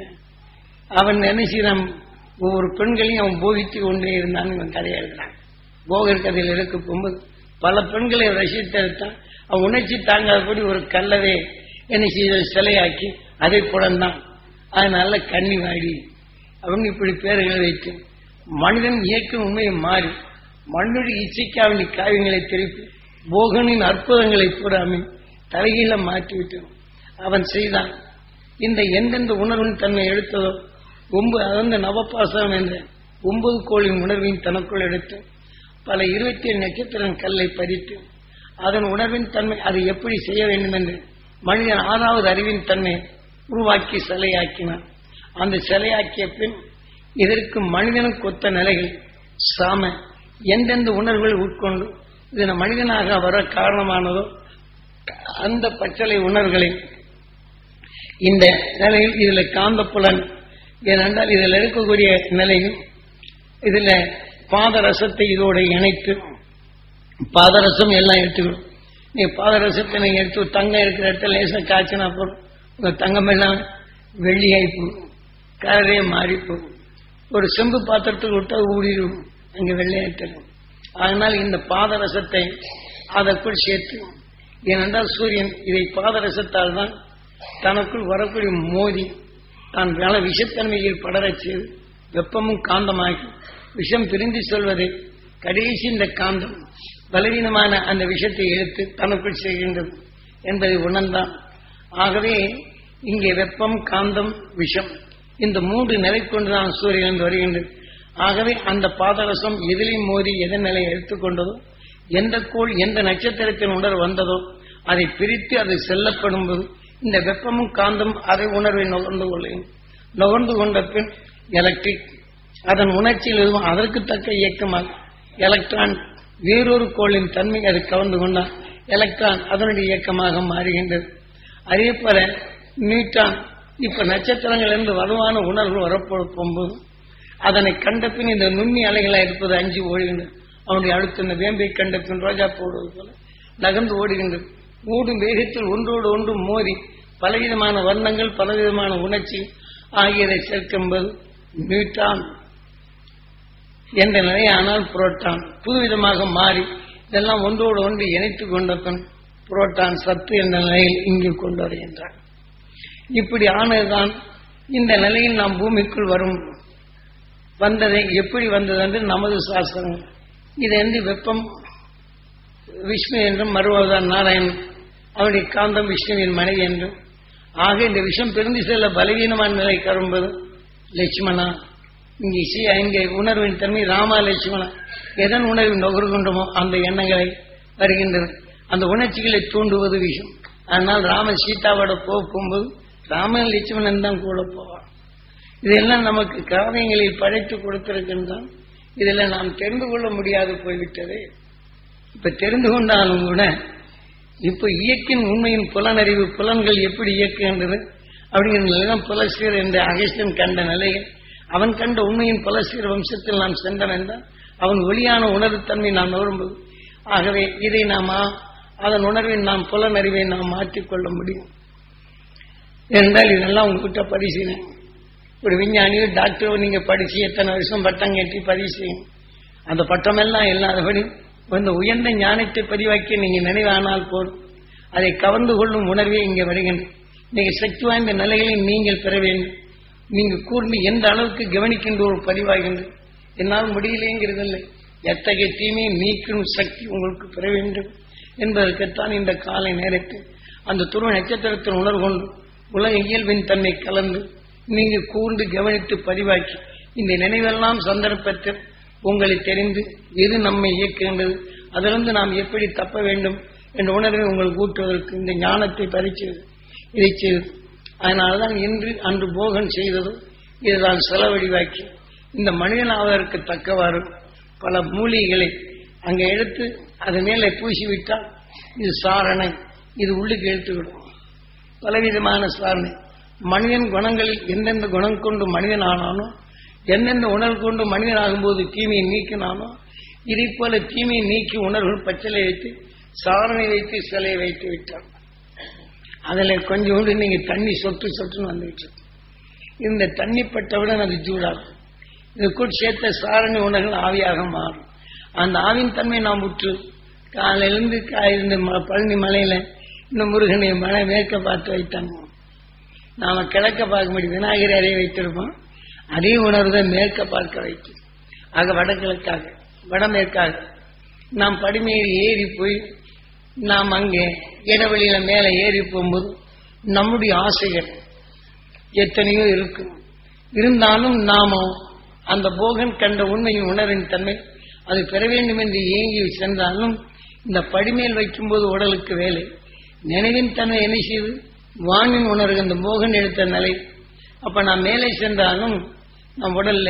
அவன் என்ன செய்யறான் ஒவ்வொரு பெண்களையும் அவன் போகித்து கொண்டே இருந்தான் இவன் கதையா இருக்கிறான் போகர் கதையில் இருக்க போகும்போது பல பெண்களை ரசித்தெடுத்தான் அவன் உணர்ச்சி தாங்காதபடி ஒரு கல்லவே என்ன செய்த சிலையாக்கி அதை புலந்தான் அதனால கண்ணி வாடி அப்படின்னு இப்படி பேர்களை வைத்து மனிதன் இயக்கம் உண்மையை மாறி மண்ணுடைய இச்சைக்காவின் காவியங்களை திருப்பி போகனின் அற்புதங்களை பூராமே தலைகீழ மாற்றிவிட்டான் அவன் செய்தான் இந்த எந்தெந்த உணர்வின் தன்மை எடுத்ததோ ஒன்பது அகந்த நவபாசனம் என்ற ஒன்பது கோளின் உணர்வின் தனக்குள் எடுத்து பல இருபத்தி ஏழு நட்சத்திரம் கல்லை பறித்து அதன் உணர்வின் தன்மை அதை எப்படி செய்ய வேண்டும் என்று மனிதன் ஆறாவது அறிவின் தன்மை உருவாக்கி சிலையாக்கினான் அந்த சிலையாக்கிய பின் இதற்கு மனிதனுக்கு ஒத்த நிலைகள் சாம எந்தெந்த உணர்வுகளை உட்கொண்டு இதனை மனிதனாக வர காரணமானதோ அந்த பச்சளை உணர்வுகளை இந்த நிலையில் இதுல காந்தப்புலன் ஏனென்றால் இதில் இருக்கக்கூடிய நிலையில் இதுல பாதரசத்தை இதோட இணைத்து பாதரசம் எல்லாம் எடுத்துக்கணும் நீ பாதரசத்தை நீங்க எடுத்து தங்கம் இருக்கிற இடத்துல லேசா காய்ச்சினா போதும் உங்க தங்கம் எல்லாம் வெள்ளியாய் போகும் கலரே மாறி போகும் ஒரு செம்பு பாத்திரத்துக்கு விட்டா ஊடிடும் அங்க வெள்ளையாயிட்டரும் அதனால் இந்த பாதரசத்தை அதற்குள் சேர்த்து ஏனென்றால் சூரியன் இதை பாதரசத்தால் தான் தனக்குள் வரக்கூடிய மோதி தான் பல விஷத்தன்மையில் படரச் செய்து வெப்பமும் காந்தமாகி விஷம் பிரிந்து செல்வதை கடைசி இந்த காந்தம் பலவீனமான அந்த விஷத்தை எடுத்து தனக்குள் செய்கின்றது என்பதை உணர்ந்தான் ஆகவே இங்கே வெப்பம் காந்தம் விஷம் இந்த மூன்று நிலை கொண்டுதான் சூரியன் வருகின்றது ஆகவே அந்த பாதரசம் எதிலையும் மோதி எதன் நிலையை எடுத்துக்கொண்டதோ எந்த கோள் எந்த நட்சத்திரத்தின் உணர்வு வந்ததோ அதை பிரித்து அது செல்லப்படும் போது இந்த வெப்பமும் காந்தமும் அதை உணர்வை நுகர்ந்து கொள்ளும் நுகர்ந்து கொண்ட பின் எலக்ட்ரிக் அதன் உணர்ச்சியில் எதுவும் அதற்கு தக்க இயக்கமாக எலக்ட்ரான் வேறொரு கோளின் தன்மை அது கவர்ந்து கொண்டால் எலக்ட்ரான் அதனுடைய இயக்கமாக மாறுகின்றது அதே போல நியூட்ரான் இப்ப நட்சத்திரங்களிலிருந்து வலுவான உணர்வு வரப்போகும்போது அதனை கண்ட பின் இந்த நுண்ணி அலைகளா இருப்பது அஞ்சு ஓடுகின்றது அவனுடைய அடுத்த இந்த வேம்பை கண்ட பின் ரோஜா போடுவது போல நகர்ந்து ஓடுகின்றது ஓடும் வேகத்தில் ஒன்றோடு ஒன்று மோதி பலவிதமான வர்ணங்கள் பலவிதமான உணர்ச்சி ஆகியதை சேர்க்கும்போது நியூட்ரான் என்ற நிலையானால் புரோட்டான் புதுவிதமாக மாறி இதெல்லாம் ஒன்றோடு ஒன்று இணைத்துக் கொண்ட பின் புரோட்டான் சத்து என்ற நிலையில் இங்கு கொண்டு வருகின்றான் இப்படி ஆனதுதான் இந்த நிலையில் நாம் பூமிக்குள் வரும் வந்ததை எப்படி வந்தது என்று நமது சாஸ்திரம் இதை வந்து வெப்பம் விஷ்ணு என்றும் மறுவதான் நாராயணன் அவனுடைய காந்தம் விஷ்ணுவின் மனைவி என்றும் ஆக இந்த விஷம் பிரிந்து செல்ல பலவீனமான நிலை கரும்பது லட்சுமணா இங்கே சி இங்கே உணர்வின் தன்மை ராமா லட்சுமணா எதன் உணர்வு நுகர்கின்றமோ அந்த எண்ணங்களை வருகின்றது அந்த உணர்ச்சிகளை தூண்டுவது விஷம் ஆனால் ராமன் சீதாவோட போகும்போது ராமன் லட்சுமணன் தான் கூட போவான் இதெல்லாம் நமக்கு காவியங்களில் படைத்து கொடுத்திருக்கின்றான் இதில் நாம் தெரிந்து கொள்ள முடியாது போய்விட்டது இப்ப தெரிந்து கொண்டாலும் கூட இப்ப இயக்கின் உண்மையின் புலனறிவு புலன்கள் எப்படி இயக்குகின்றது அப்படிங்கிற நிலைதான் புலசீர் என்ற அகஸ்டன் கண்ட நிலையில் அவன் கண்ட உண்மையின் புலசீர் வம்சத்தில் நாம் சென்றன் என்றால் அவன் ஒளியான உணர்வுத்தன்மை நாம் நுகரும்போது ஆகவே இதை நாம் அதன் உணர்வின் நாம் புலனறிவை நாம் மாற்றிக்கொள்ள முடியும் என்றால் இதெல்லாம் உங்ககிட்ட பரிசீலனை ஒரு விஞ்ஞானியோ டாக்டரோ நீங்க படிச்சு எத்தனை வருஷம் பட்டம் கட்டி பதிவு செய்யும் அந்த பட்டம் எல்லாம் இல்லாதபடி இந்த உயர்ந்த ஞானத்தை பதிவாக்கி நீங்க நினைவானால் போதும் அதை கவர்ந்து கொள்ளும் உணர்வே இங்கே வருகின்றது நீங்க சக்தி வாய்ந்த நிலைகளை நீங்கள் பெற வேண்டும் நீங்க கூர்ந்து எந்த அளவுக்கு கவனிக்கின்ற ஒரு பதிவாகின்றது என்னால் முடியலேங்கிறதில்லை எத்தகைய தீமையை நீக்கும் சக்தி உங்களுக்கு பெற வேண்டும் என்பதற்குத்தான் இந்த காலை நேரத்தில் அந்த துருவ நட்சத்திரத்தின் உணர்வு கொண்டு உலக இயல்பின் தன்மை கலந்து நீங்க கூர்ந்து கவனித்து பதிவாக்கி இந்த நினைவெல்லாம் சந்தர்ப்பத்தில் உங்களை தெரிந்து எது நம்மை இயக்குகின்றது அதிலிருந்து நாம் எப்படி தப்ப வேண்டும் என்ற உணர்வை உங்களுக்கு ஊட்டுவதற்கு இந்த ஞானத்தை பறிச்சது இதை செய்தது அதனால்தான் இன்று அன்று போகன் செய்ததோ இதுதான் செலவடிவாக்கி இந்த மனிதன் ஆவதற்கு தக்கவாறு பல மூலிகைகளை அங்கே எடுத்து அது மேலே பூசிவிட்டால் இது சாரணை இது உள்ளுக்கு இழுத்துவிடும் பலவிதமான சாரணை மனிதன் குணங்களில் எந்தெந்த குணம் கொண்டு மனிதன் ஆனானோ எந்தெந்த உணர்வு கொண்டு மனிதன் ஆகும்போது தீமையை நீக்கினானோ இதை போல தீமையை நீக்கி உணர்வுகள் பச்சலை வைத்து சாரணை வைத்து சிலையை வைத்து விட்டான் அதில் கொஞ்சோண்டு நீங்க தண்ணி சொட்டு சொட்டுன்னு வந்துவிட்டு இந்த தண்ணி பட்டவுடன் அது சூடாகும் இதுக்குள் சேர்த்த சாரணி உணர்வுகள் ஆவியாக மாறும் அந்த ஆவின் தன்மை நாம் உற்று காலையிலிருந்து இந்த ம- பழனி மலையில இந்த முருகனை மலை மேற்க பார்த்து வைத்தாங்க நாம கிழக்க பார்க்க முடியும் விநாயகரை அறைய வைத்திருப்போம் அதே உணர்வை மேற்க பார்க்க வைத்து ஆக வடகிழக்காக வடமேற்காக நாம் படிமேறி ஏறி போய் நாம் அங்கே இடைவெளியில மேலே ஏறி போகும்போது நம்முடைய ஆசைகள் எத்தனையோ இருக்கும் இருந்தாலும் நாம அந்த போகன் கண்ட உண்மையின் உணர்வின் தன்மை அது பெற வேண்டும் என்று ஏங்கி சென்றாலும் இந்த படிமேல் வைக்கும்போது உடலுக்கு வேலை நினைவின் தன்மை என்ன செய்து வானின் உணர்வு இந்த மோகன் எடுத்த நிலை அப்ப நான் மேலே சென்றாலும் நம் உடல்ல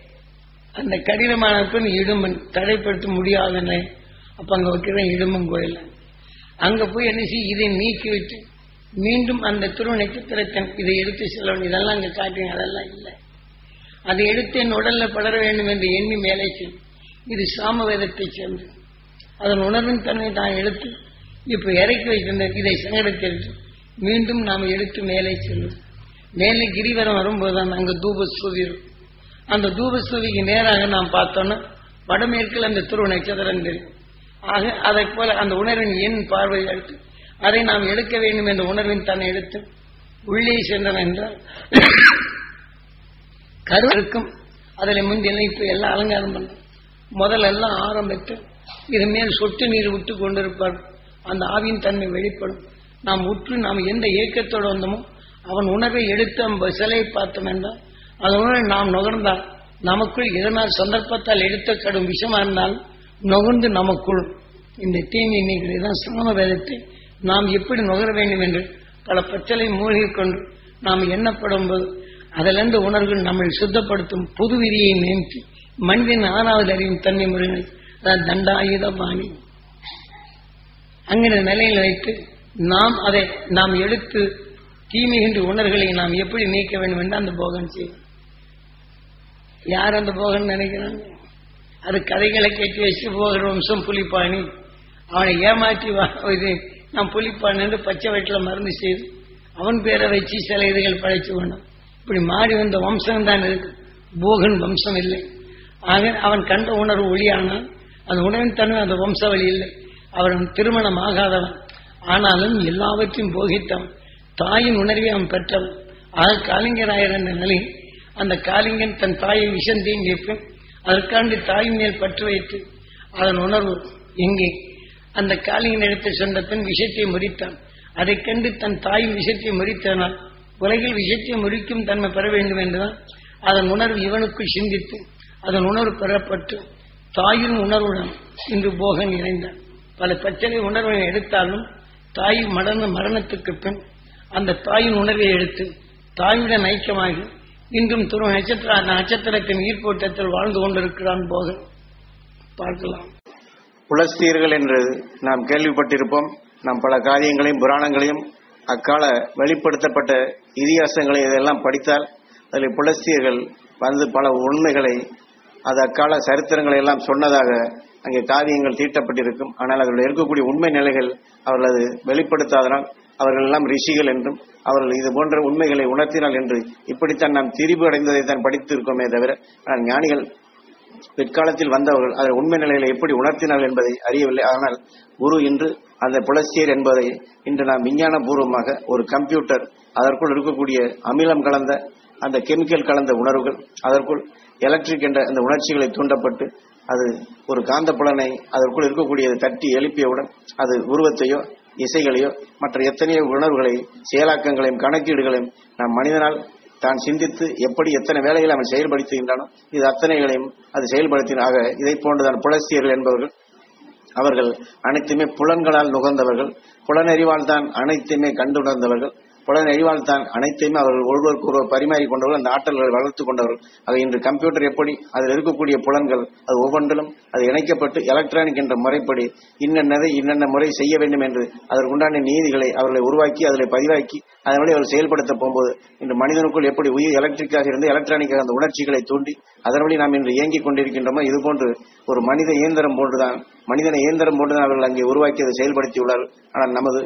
அந்த கடினமான பின் இடும்பன் தடைப்படுத்த முடியாத நிலை அப்ப அங்க வைக்கிற இடும்பன் கோயில் அங்க போய் என்ன செய்ய இதை நீக்கிவிட்டு மீண்டும் அந்த துருவ நட்சத்திரத்தின் இதை எடுத்து செல்ல வேண்டும் இதெல்லாம் அங்க காட்டுங்க அதெல்லாம் இல்லை அதை எடுத்து என் உடல்ல படர வேண்டும் என்று எண்ணி மேலே செல்லும் இது சாம வேதத்தை சேர்ந்து அதன் உணர்வின் தன்மை தான் எடுத்து இப்ப இறக்கி வைக்கின்றேன் இதை சங்கடத்திற்கு மீண்டும் நாம் எடுத்து மேலே செல்லும் மேலே கிரிவரம் வரும்போதுதான் அங்க தூபஸ்துதி இருக்கும் அந்த தூபஸ்துதிக்கு நேராக நாம் பார்த்தோன்னா வடமேற்கில் அந்த துருவ நட்சத்திரம் தெரியும் ஆக அதை போல அந்த உணர்வின் எண் பார்வை எடுத்து அதை நாம் எடுக்க வேண்டும் என்ற உணர்வின் தன்னை எடுத்து உள்ளே சென்றன என்றால் கருவிற்கும் அதில் முந்தின இப்ப எல்லாம் அலங்காரம் பண்ண முதல்ல எல்லாம் ஆரம்பித்து இது மேல் சொட்டு நீர் விட்டு கொண்டிருப்பார் அந்த ஆவியின் தன்மை வெளிப்படும் நாம் உற்று நாம் எந்த இயக்கத்தோடு வந்தோமோ அவன் உணர்வை எடுத்து அந்த சிலையை பார்த்தோம் என்றால் அந்த உணர்வை நாம் நுகர்ந்தால் நமக்குள் இதனால் சந்தர்ப்பத்தால் எடுத்த கடும் விஷமா இருந்தால் நுகர்ந்து நமக்குள் இந்த தீமை நீக்கிறதான் சாம வேதத்தை நாம் எப்படி நுகர வேண்டும் என்று பல பச்சலை மூழ்கிக் கொண்டு நாம் எண்ணப்படும் போது அதிலிருந்து உணர்வுகள் நம்மை சுத்தப்படுத்தும் புது விதியை நியமித்து மனிதன் ஆறாவது அறியும் தன்மை முறைகள் அதாவது தண்டாயுத பாணி அங்கிற நிலையில் வைத்து நாம் அதை நாம் எடுத்து தீமைகின்ற உணர்வுகளை நாம் எப்படி நீக்க வேண்டும் என்று அந்த போகன் செய்யும் யார் அந்த போகன் நினைக்கிறாங்க அது கதைகளை கேட்டு வச்சு போகிற வம்சம் புலிப்பாணி அவனை ஏமாற்றி வா இது நான் புலிப்பான் என்று பச்சை வயிற்றில் மருந்து செய்து அவன் பேரை வச்சு சில இதுகள் படைச்சு வேணும் இப்படி மாறி வந்த வம்சம் தான் இருக்கு போகன் வம்சம் இல்லை ஆக அவன் கண்ட உணர்வு ஒளியானால் அந்த உணவின் தன்மை அந்த வம்சவழி இல்லை அவன் திருமணம் ஆகாதவன் ஆனாலும் எல்லாவற்றையும் போகித்தவன் தாயின் உணர்வை அவன் பெற்றவன் ஆக காலிங்கராயர் என்ற நிலை அந்த காலிங்கன் தன் தாயை விஷந்தேன் கேட்பேன் அதற்காண்டி தாயின் மேல் பற்று வைத்து அதன் உணர்வு எங்கே அந்த காலிங்கன் எடுத்து சென்ற பின் விஷயத்தை முறித்தான் அதைக் கண்டு தன் தாயின் விஷயத்தை முறித்தனால் உலகில் விஷயத்தை முறிக்கும் தன்மை பெற வேண்டும் என்றுதான் அதன் உணர்வு இவனுக்குள் சிந்தித்து அதன் உணர்வு பெறப்பட்டு தாயின் உணர்வுடன் இன்று போகன் இணைந்தான் பல பிரச்சனை உணர்வை எடுத்தாலும் தாய் மரண மரணத்துக்கு பின் அந்த தாயின் உணர்வை எடுத்து தாயுடன் ஐக்கியமாகி இன்றும் துருவ நட்சத்திர நட்சத்திரத்தின் ஈர்ப்போட்டத்தில் வாழ்ந்து கொண்டிருக்கிறான் போகன் பார்க்கலாம் புலஸ்தீர்கள் என்று நாம் கேள்விப்பட்டிருப்போம் நாம் பல காரியங்களையும் புராணங்களையும் அக்கால வெளிப்படுத்தப்பட்ட இதிகாசங்களை இதெல்லாம் படித்தால் அதில் புலஸ்தீர்கள் வந்து பல உண்மைகளை அது அக்கால சரித்திரங்களை எல்லாம் சொன்னதாக அங்கே காவியங்கள் தீட்டப்பட்டிருக்கும் ஆனால் அதில் இருக்கக்கூடிய உண்மை நிலைகள் அவர்கள் அது வெளிப்படுத்தாதனால் அவர்கள் எல்லாம் ரிஷிகள் என்றும் அவர்கள் இது போன்ற உண்மைகளை உணர்த்தினால் என்று இப்படித்தான் நாம் திரிபு அடைந்ததை தான் படித்திருக்கோமே தவிர ஆனால் ஞானிகள் பிற்காலத்தில் வந்தவர்கள் அதை உண்மை நிலையில எப்படி உணர்த்தினார்கள் என்பதை அறியவில்லை ஆனால் குரு இன்று அந்த புலசியர் என்பதை இன்று நாம் விஞ்ஞான பூர்வமாக ஒரு கம்ப்யூட்டர் அதற்குள் இருக்கக்கூடிய அமிலம் கலந்த அந்த கெமிக்கல் கலந்த உணர்வுகள் அதற்குள் எலக்ட்ரிக் என்ற அந்த உணர்ச்சிகளை தூண்டப்பட்டு அது ஒரு காந்த புலனை அதற்குள் இருக்கக்கூடியதை தட்டி எழுப்பியவுடன் அது உருவத்தையோ இசைகளையோ மற்ற எத்தனையோ உணர்வுகளை செயலாக்கங்களையும் கணக்கீடுகளையும் நாம் மனிதனால் தான் சிந்தித்து எப்படி எத்தனை வேலைகளை அவன் செயல்படுத்துகின்றானோ இது அத்தனைகளையும் அது செயல்படுத்தினாக இதை போன்றுதான் புலஸ்தியர்கள் என்பவர்கள் அவர்கள் அனைத்துமே புலன்களால் நுகர்ந்தவர்கள் புலனறிவால் தான் அனைத்தையுமே கண்டுணர்ந்தவர்கள் புலனறிவால் தான் அனைத்தையுமே அவர்கள் ஒருவருக்கு ஒருவர் பரிமாறி கொண்டவர்கள் அந்த ஆற்றல்களை வளர்த்து கொண்டவர்கள் அது இன்று கம்ப்யூட்டர் எப்படி அதில் இருக்கக்கூடிய புலன்கள் அது ஒவ்வொன்றிலும் அது இணைக்கப்பட்டு எலக்ட்ரானிக் என்ற முறைப்படி இன்னென்னதை இன்னென்ன முறை செய்ய வேண்டும் என்று அதற்குண்டான நீதிகளை அவர்களை உருவாக்கி அதில் பதிவாக்கி அதன் வழி அவர் செயல்படுத்த போகும்போது இன்று மனிதனுக்குள் எப்படி உயிர் எலக்ட்ரிக்காக இருந்து எலக்ட்ரானிக்காக அந்த உணர்ச்சிகளை தூண்டி அதன் வழி நாம் இன்று இயங்கிக் கொண்டிருக்கின்றோமோ இதுபோன்று ஒரு மனித இயந்திரம் போன்றுதான் மனிதனை இயந்திரம் போன்றுதான் அவர்கள் அங்கே உருவாக்கி அதை செயல்படுத்தியுள்ளார்கள் ஆனால் நமது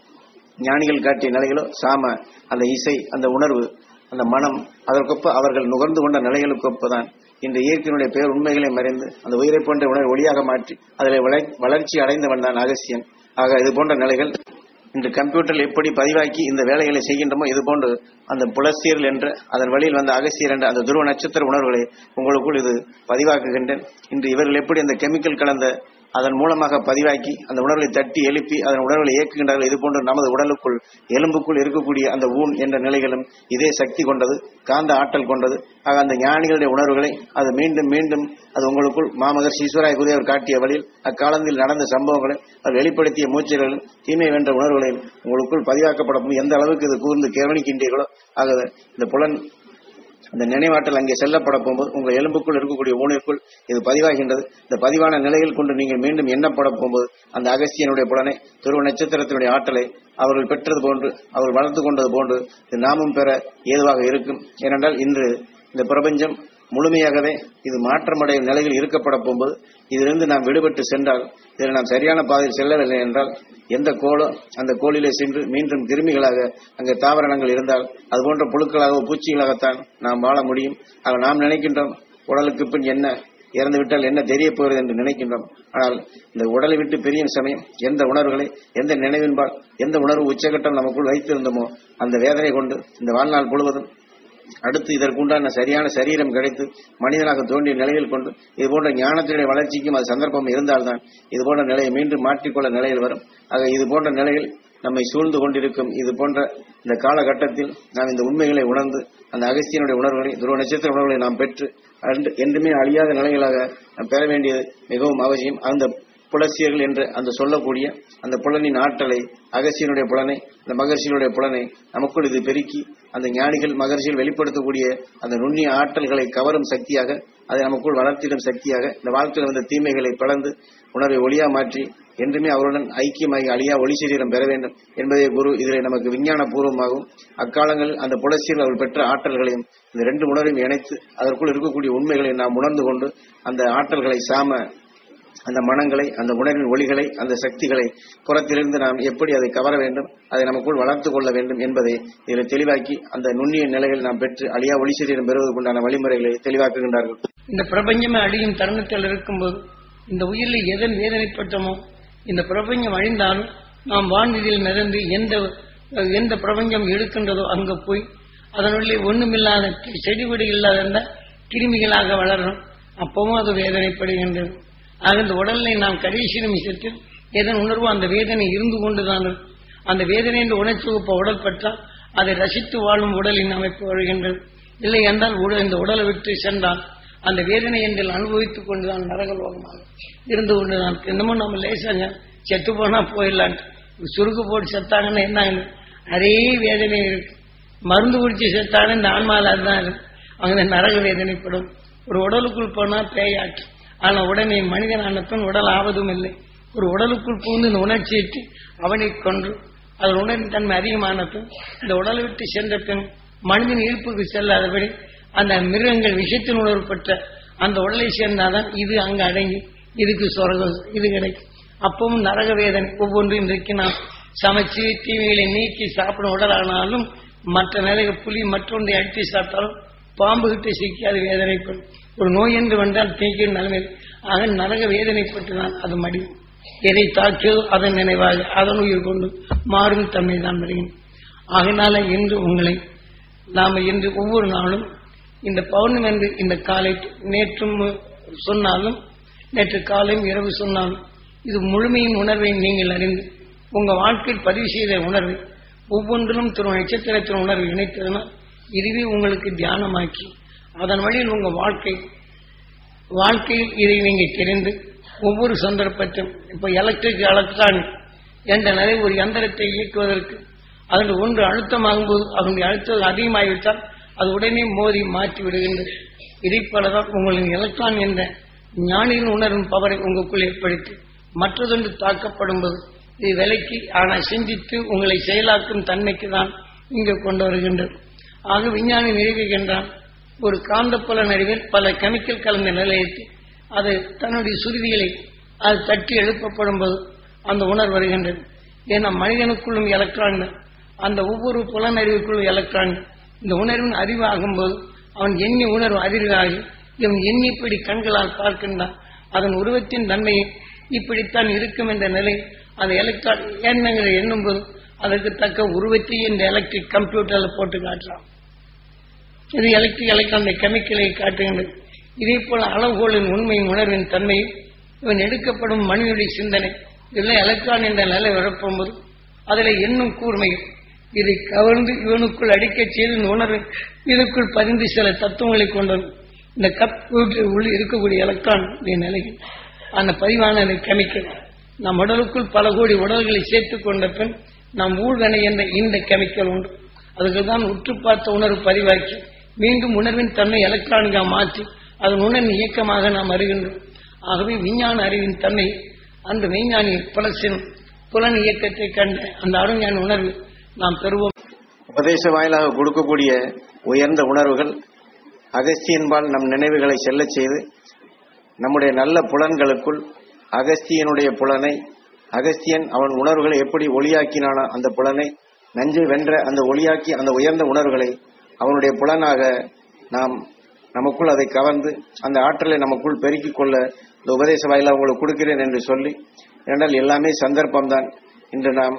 ஞானிகள் காட்டிய நிலைகளோ சாம அந்த இசை அந்த உணர்வு அந்த மனம் அதற்கொப்ப அவர்கள் நுகர்ந்து கொண்ட நிலைகளுக்கொப்பதான் இந்த இயற்கையினுடைய பேர் உண்மைகளை மறைந்து அந்த உயிரை போன்ற உணர்வு ஒளியாக மாற்றி அதில் வளை- வளர்ச்சி அடைந்தவன் தான் அகசியன் ஆக இது போன்ற நிலைகள் இன்று கம்ப்யூட்டரில் எப்படி பதிவாக்கி இந்த வேலைகளை செய்கின்றமோ இது போன்று அந்த புலஸ்தியர்கள் என்ற அதன் வழியில் வந்த அகசியர் என்ற அந்த துருவ நட்சத்திர உணர்வுகளை உங்களுக்குள் இது பதிவாக்குகின்றேன் இன்று இவர்கள் எப்படி அந்த கெமிக்கல் கலந்த அதன் மூலமாக பதிவாக்கி அந்த உணர்வை தட்டி எழுப்பி அதன் உணர்வுகளை இயக்குகின்றார்கள் இது போன்று நமது உடலுக்குள் எலும்புக்குள் இருக்கக்கூடிய அந்த ஊன் என்ற நிலைகளும் இதே சக்தி கொண்டது காந்த ஆற்றல் கொண்டது ஆக அந்த ஞானிகளுடைய உணர்வுகளை அது மீண்டும் மீண்டும் அது உங்களுக்குள் மாமகர் ஈஸ்வராய குருதேவர் காட்டிய வழியில் அக்காலத்தில் நடந்த சம்பவங்களை அவர் வெளிப்படுத்திய மூச்சைகளும் தீமை வென்ற உணர்வுகளையும் உங்களுக்குள் பதிவாக்கப்படும் எந்த அளவுக்கு இது கூர்ந்து கவனிக்கின்றீர்களோ ஆக இந்த புலன் அந்த நினைவாற்றல் அங்கே செல்லப்பட போகும்போது உங்கள் எலும்புக்குள் இருக்கக்கூடிய ஊனிற்குள் இது பதிவாகின்றது இந்த பதிவான நிலையில் கொண்டு நீங்கள் மீண்டும் எண்ணப்பட போகும்போது அந்த அகஸ்தியனுடைய புலனை துருவ நட்சத்திரத்தினுடைய ஆற்றலை அவர்கள் பெற்றது போன்று அவர்கள் வளர்த்து கொண்டது போன்று இது நாமும் பெற ஏதுவாக இருக்கும் ஏனென்றால் இன்று இந்த பிரபஞ்சம் முழுமையாகவே இது மாற்றமடையும் நிலையில் இருக்கப்பட போகும்போது இதிலிருந்து நாம் விடுபட்டு சென்றால் இதில் நாம் சரியான பாதையில் செல்லவில்லை என்றால் எந்த கோலோ அந்த கோளிலே சென்று மீண்டும் கிருமிகளாக அங்கே தாவரணங்கள் இருந்தால் அது போன்ற புழுக்களாகவோ பூச்சிகளாகத்தான் நாம் வாழ முடியும் ஆக நாம் நினைக்கின்றோம் உடலுக்கு பின் என்ன இறந்து விட்டால் என்ன தெரிய போகிறது என்று நினைக்கின்றோம் ஆனால் இந்த உடலை விட்டு பிரியும் சமயம் எந்த உணர்வுகளை எந்த நினைவின்பால் எந்த உணர்வு உச்சகட்டம் நமக்குள் வைத்திருந்தோமோ அந்த வேதனை கொண்டு இந்த வாழ்நாள் முழுவதும் அடுத்து இதற்குண்டான சரியான சரீரம் கிடைத்து மனிதனாக தோன்றிய நிலையில் கொண்டு இது போன்ற ஞானத்தினுடைய வளர்ச்சிக்கும் அது சந்தர்ப்பம் இருந்தால்தான் இது போன்ற நிலையை மீண்டும் மாற்றிக்கொள்ள நிலையில் வரும் ஆக இது போன்ற நிலையில் நம்மை சூழ்ந்து கொண்டிருக்கும் இது போன்ற இந்த காலகட்டத்தில் நாம் இந்த உண்மைகளை உணர்ந்து அந்த அகஸ்தியனுடைய உணர்வுகளை துருவ நட்சத்திர உணர்வுகளை நாம் பெற்று அன்று- என்றுமே அழியாத நிலைகளாக நாம் பெற வேண்டியது மிகவும் அவசியம் அந்த புலசியர்கள் என்று அந்த சொல்லக்கூடிய அந்த புலனின் ஆற்றலை அகசியனுடைய புலனை அந்த மகர்ஷிகளுடைய புலனை நமக்குள் இது பெருக்கி அந்த ஞானிகள் மகர்ஷிகள் வெளிப்படுத்தக்கூடிய அந்த நுண்ணிய ஆற்றல்களை கவரும் சக்தியாக அதை நமக்குள் வளர்த்திடும் சக்தியாக இந்த வாழ்க்கையில் வந்த தீமைகளை பிளந்து உணர்வை ஒளியா மாற்றி என்றுமே அவருடன் ஐக்கியமாகி அழியா ஒளி சரீரம் பெற வேண்டும் என்பதே குரு இதில் நமக்கு விஞ்ஞான பூர்வமாகவும் அக்காலங்களில் அந்த புலசியில் அவர் பெற்ற ஆற்றல்களையும் இந்த ரெண்டு உணர்வையும் இணைத்து அதற்குள் இருக்கக்கூடிய உண்மைகளை நாம் உணர்ந்து கொண்டு அந்த ஆற்றல்களை சாம அந்த மனங்களை அந்த உணர்வின் ஒளிகளை அந்த சக்திகளை புறத்திலிருந்து நாம் எப்படி அதை கவர வேண்டும் அதை நமக்குள் வளர்த்து கொள்ள வேண்டும் என்பதை இதில் தெளிவாக்கி அந்த நுண்ணிய நிலையில் நாம் பெற்று அழியா ஒளி சரீரம் பெறுவதற்குண்டான வழிமுறைகளை தெளிவாக்குகின்றார்கள் இந்த பிரபஞ்சமே அழியும் தருணத்தில் இருக்கும்போது இந்த உயிரில் எதன் வேதனைப்பட்டமோ இந்த பிரபஞ்சம் அழிந்தாலும் நாம் வான்வீதியில் நிறந்து எந்த எந்த பிரபஞ்சம் எடுக்கின்றதோ அங்க போய் அதனுள்ளே ஒண்ணுமில்லாத செடி கொடி இல்லாத கிருமிகளாக வளரும் அப்பவும் அது வேதனைப்படுகின்றது ஆக இந்த உடலை நாம் கடைசி நிமிஷத்தில் எதன் உணர்வோ அந்த வேதனை இருந்து கொண்டுதான் இருக்கும். அந்த வேதனை என்ற உணர்ச்சி உப்ப உடல் பெற்றால் அதை ரசித்து வாழும் உடலின் அமைப்பு வருகின்றது இல்லை என்றால் உடல் இந்த உடலை விட்டு சென்றால் அந்த வேதனை என்றில் அனுபவித்துக் கொண்டுதான் நரகலோகமாக இருந்து கொண்டுதான் இன்னமும் நம்ம லேசாங்க செத்து போனா போயிடலான்ட்டு சுருக்கு போட்டு செத்தாங்கன்னா என்ன ஆகுது? அதே வேதனை இருக்கு மருந்து குடிச்சு செத்தாலும் இந்த ஆன்மாவில் அதுதான் இருக்கு அங்கே நரக வேதனைப்படும் ஒரு உடலுக்குள் போனா பேயாட்டு ஆனா உடனே மனிதன் ஆனப்பின் உடல் ஆவதும் இல்லை ஒரு உடலுக்குள் பூந்து இந்த உணர்ச்சியிட்டு அவனை கொன்று அதன் உணர்வின் தன்மை அதிகமான பின் இந்த உடலை விட்டு சென்ற பின் மனிதன் ஈர்ப்புக்கு செல்லாதபடி அந்த மிருகங்கள் விஷயத்தின் உணர்வு பெற்ற அந்த உடலை சேர்ந்தாதான் இது அங்க அடங்கி இதுக்கு சொர்க்கம் இது கிடைக்கும் அப்பவும் நரக வேதனை ஒவ்வொன்றும் இன்றைக்கு நாம் சமைச்சு தீமைகளை நீக்கி சாப்பிடும் உடல் ஆனாலும் மற்ற நிலைகள் புலி மற்றொன்றை அடித்து சாப்பிட்டாலும் பாம்பு கிட்ட சிக்கி அது வேதனைப்படும் ஒரு நோய் என்று வந்தால் தீக்கிற நிலைமையில் ஆக நரக வேதனைப்பட்டு தான் அது மடியும் எதை தாக்கியதோ அதன் நினைவாக அதன் உயிர் கொண்டு மாறும் தன்மை தான் வருகின்றன ஆகினால இன்று உங்களை நாம இன்று ஒவ்வொரு நாளும் இந்த பௌர்ணமி என்று இந்த காலை நேற்றும் சொன்னாலும் நேற்று காலையும் இரவு சொன்னாலும் இது முழுமையின் உணர்வை நீங்கள் அறிந்து உங்க வாழ்க்கையில் பதிவு செய்த உணர்வை ஒவ்வொன்றிலும் திரு நட்சத்திரத்தின் உணர்வை இணைத்ததனால் இதுவே உங்களுக்கு தியானமாக்கி அதன் வழியில் உங்க வாழ்க்கை வாழ்க்கையில் இதை நீங்க தெரிந்து ஒவ்வொரு சந்தர்ப்பத்திலும் இப்போ எலக்ட்ரிக் எலக்ட்ரானிக் என்ற நிலை ஒரு எந்திரத்தை இயக்குவதற்கு அதன் ஒன்று அழுத்தமாகும்போது அதனுடைய அழுத்தம் அதிகமாகிவிட்டால் அது உடனே மோதி மாற்றி விடுகின்றது இதை போலதான் உங்களின் எலக்ட்ரான் என்ற ஞானியின் உணர்வின் பவரை உங்களுக்குள் ஏற்படுத்தி மற்றதொன்று தாக்கப்படும் போது இது விலைக்கு ஆனால் சிந்தித்து உங்களை செயலாக்கும் தன்மைக்கு தான் இங்கு கொண்டு வருகின்றது ஆக விஞ்ஞானி நிரூபிக்கின்றான் ஒரு காந்தப்புலன் அறிவில் பல கெமிக்கல் கலந்த நிலையத்தை அது தன்னுடைய சுருதிகளை அது தட்டி எழுப்பப்படும் போது அந்த உணர்வு வருகின்றது ஏன்னா மனிதனுக்குள்ளும் எலக்ட்ரான்கள் அந்த ஒவ்வொரு புலனறிவுக்குள்ளும் எலக்ட்ரான்கள் இந்த உணர்வின் அறிவாகும் போது அவன் எண்ணி உணர்வு அதிர்வாகி இவன் எண்ணிப்படி கண்களால் பார்க்கின்றான் அதன் உருவத்தின் தன்மையை இப்படித்தான் இருக்கும் என்ற நிலை அந்த எலக்ட்ரான் எண்ணங்களை எண்ணும் போது அதற்கு தக்க உருவத்தை இந்த எலக்ட்ரிக் கம்ப்யூட்டரில் போட்டு காட்டுறான் இது எலக்ட்ரிக் எலக்ட்ரான் அந்த கெமிக்கலை காட்டுகின்றது இதே போல அளவுகோலின் உண்மையின் உணர்வின் தன்மையும் இவன் எடுக்கப்படும் மனிதனுடைய சிந்தனை இதெல்லாம் எலக்ட்ரான் என்ற நிலை விழப்பும்போது அதில் எண்ணும் கூர்மையும் இதை கவர்ந்து இவனுக்குள் அடிக்கச் செய்து இந்த உணர்வை இதுக்குள் பதிந்து சில தத்துவங்களை கொண்டு வந்து இந்த கம்ப்யூட்டர் உள்ள இருக்கக்கூடிய எலக்ட்ரான் நிலையில் அந்த பதிவான அந்த கெமிக்கல் நம் உடலுக்குள் பல கோடி உடல்களை சேர்த்துக் கொண்ட பின் நாம் ஊழ்வனை என்ற இந்த கெமிக்கல் உண்டு அதுக்கு தான் உற்று பார்த்த உணர்வு பதிவாக்கி மீண்டும் உணர்வின் தன்மை எலக்ட்ரானிக்கா மாற்றி அதன் உணர்வின் இயக்கமாக நாம் அறிகின்றோம் ஆகவே விஞ்ஞான அறிவின் தன்மை அந்த விஞ்ஞானி புலசின் புலன் இயக்கத்தை கண்ட அந்த அருஞான உணர்வு நாம் பெறுவோம் உபதேச வாயிலாக கொடுக்கக்கூடிய உயர்ந்த உணர்வுகள் அகஸ்தியன்பால் நம் நினைவுகளை செல்லச் செய்து நம்முடைய நல்ல புலன்களுக்குள் அகஸ்தியனுடைய புலனை அகஸ்தியன் அவன் உணர்வுகளை எப்படி ஒளியாக்கினானோ அந்த புலனை நஞ்சை வென்ற அந்த ஒளியாக்கி அந்த உயர்ந்த உணர்வுகளை அவனுடைய புலனாக நாம் நமக்குள் அதை கவர்ந்து அந்த ஆற்றலை நமக்குள் பெருக்கிக் கொள்ள இந்த உபதேச வாயிலாக உங்களுக்கு கொடுக்கிறேன் என்று சொல்லி ஏனென்றால் எல்லாமே சந்தர்ப்பம்தான் இன்று நாம்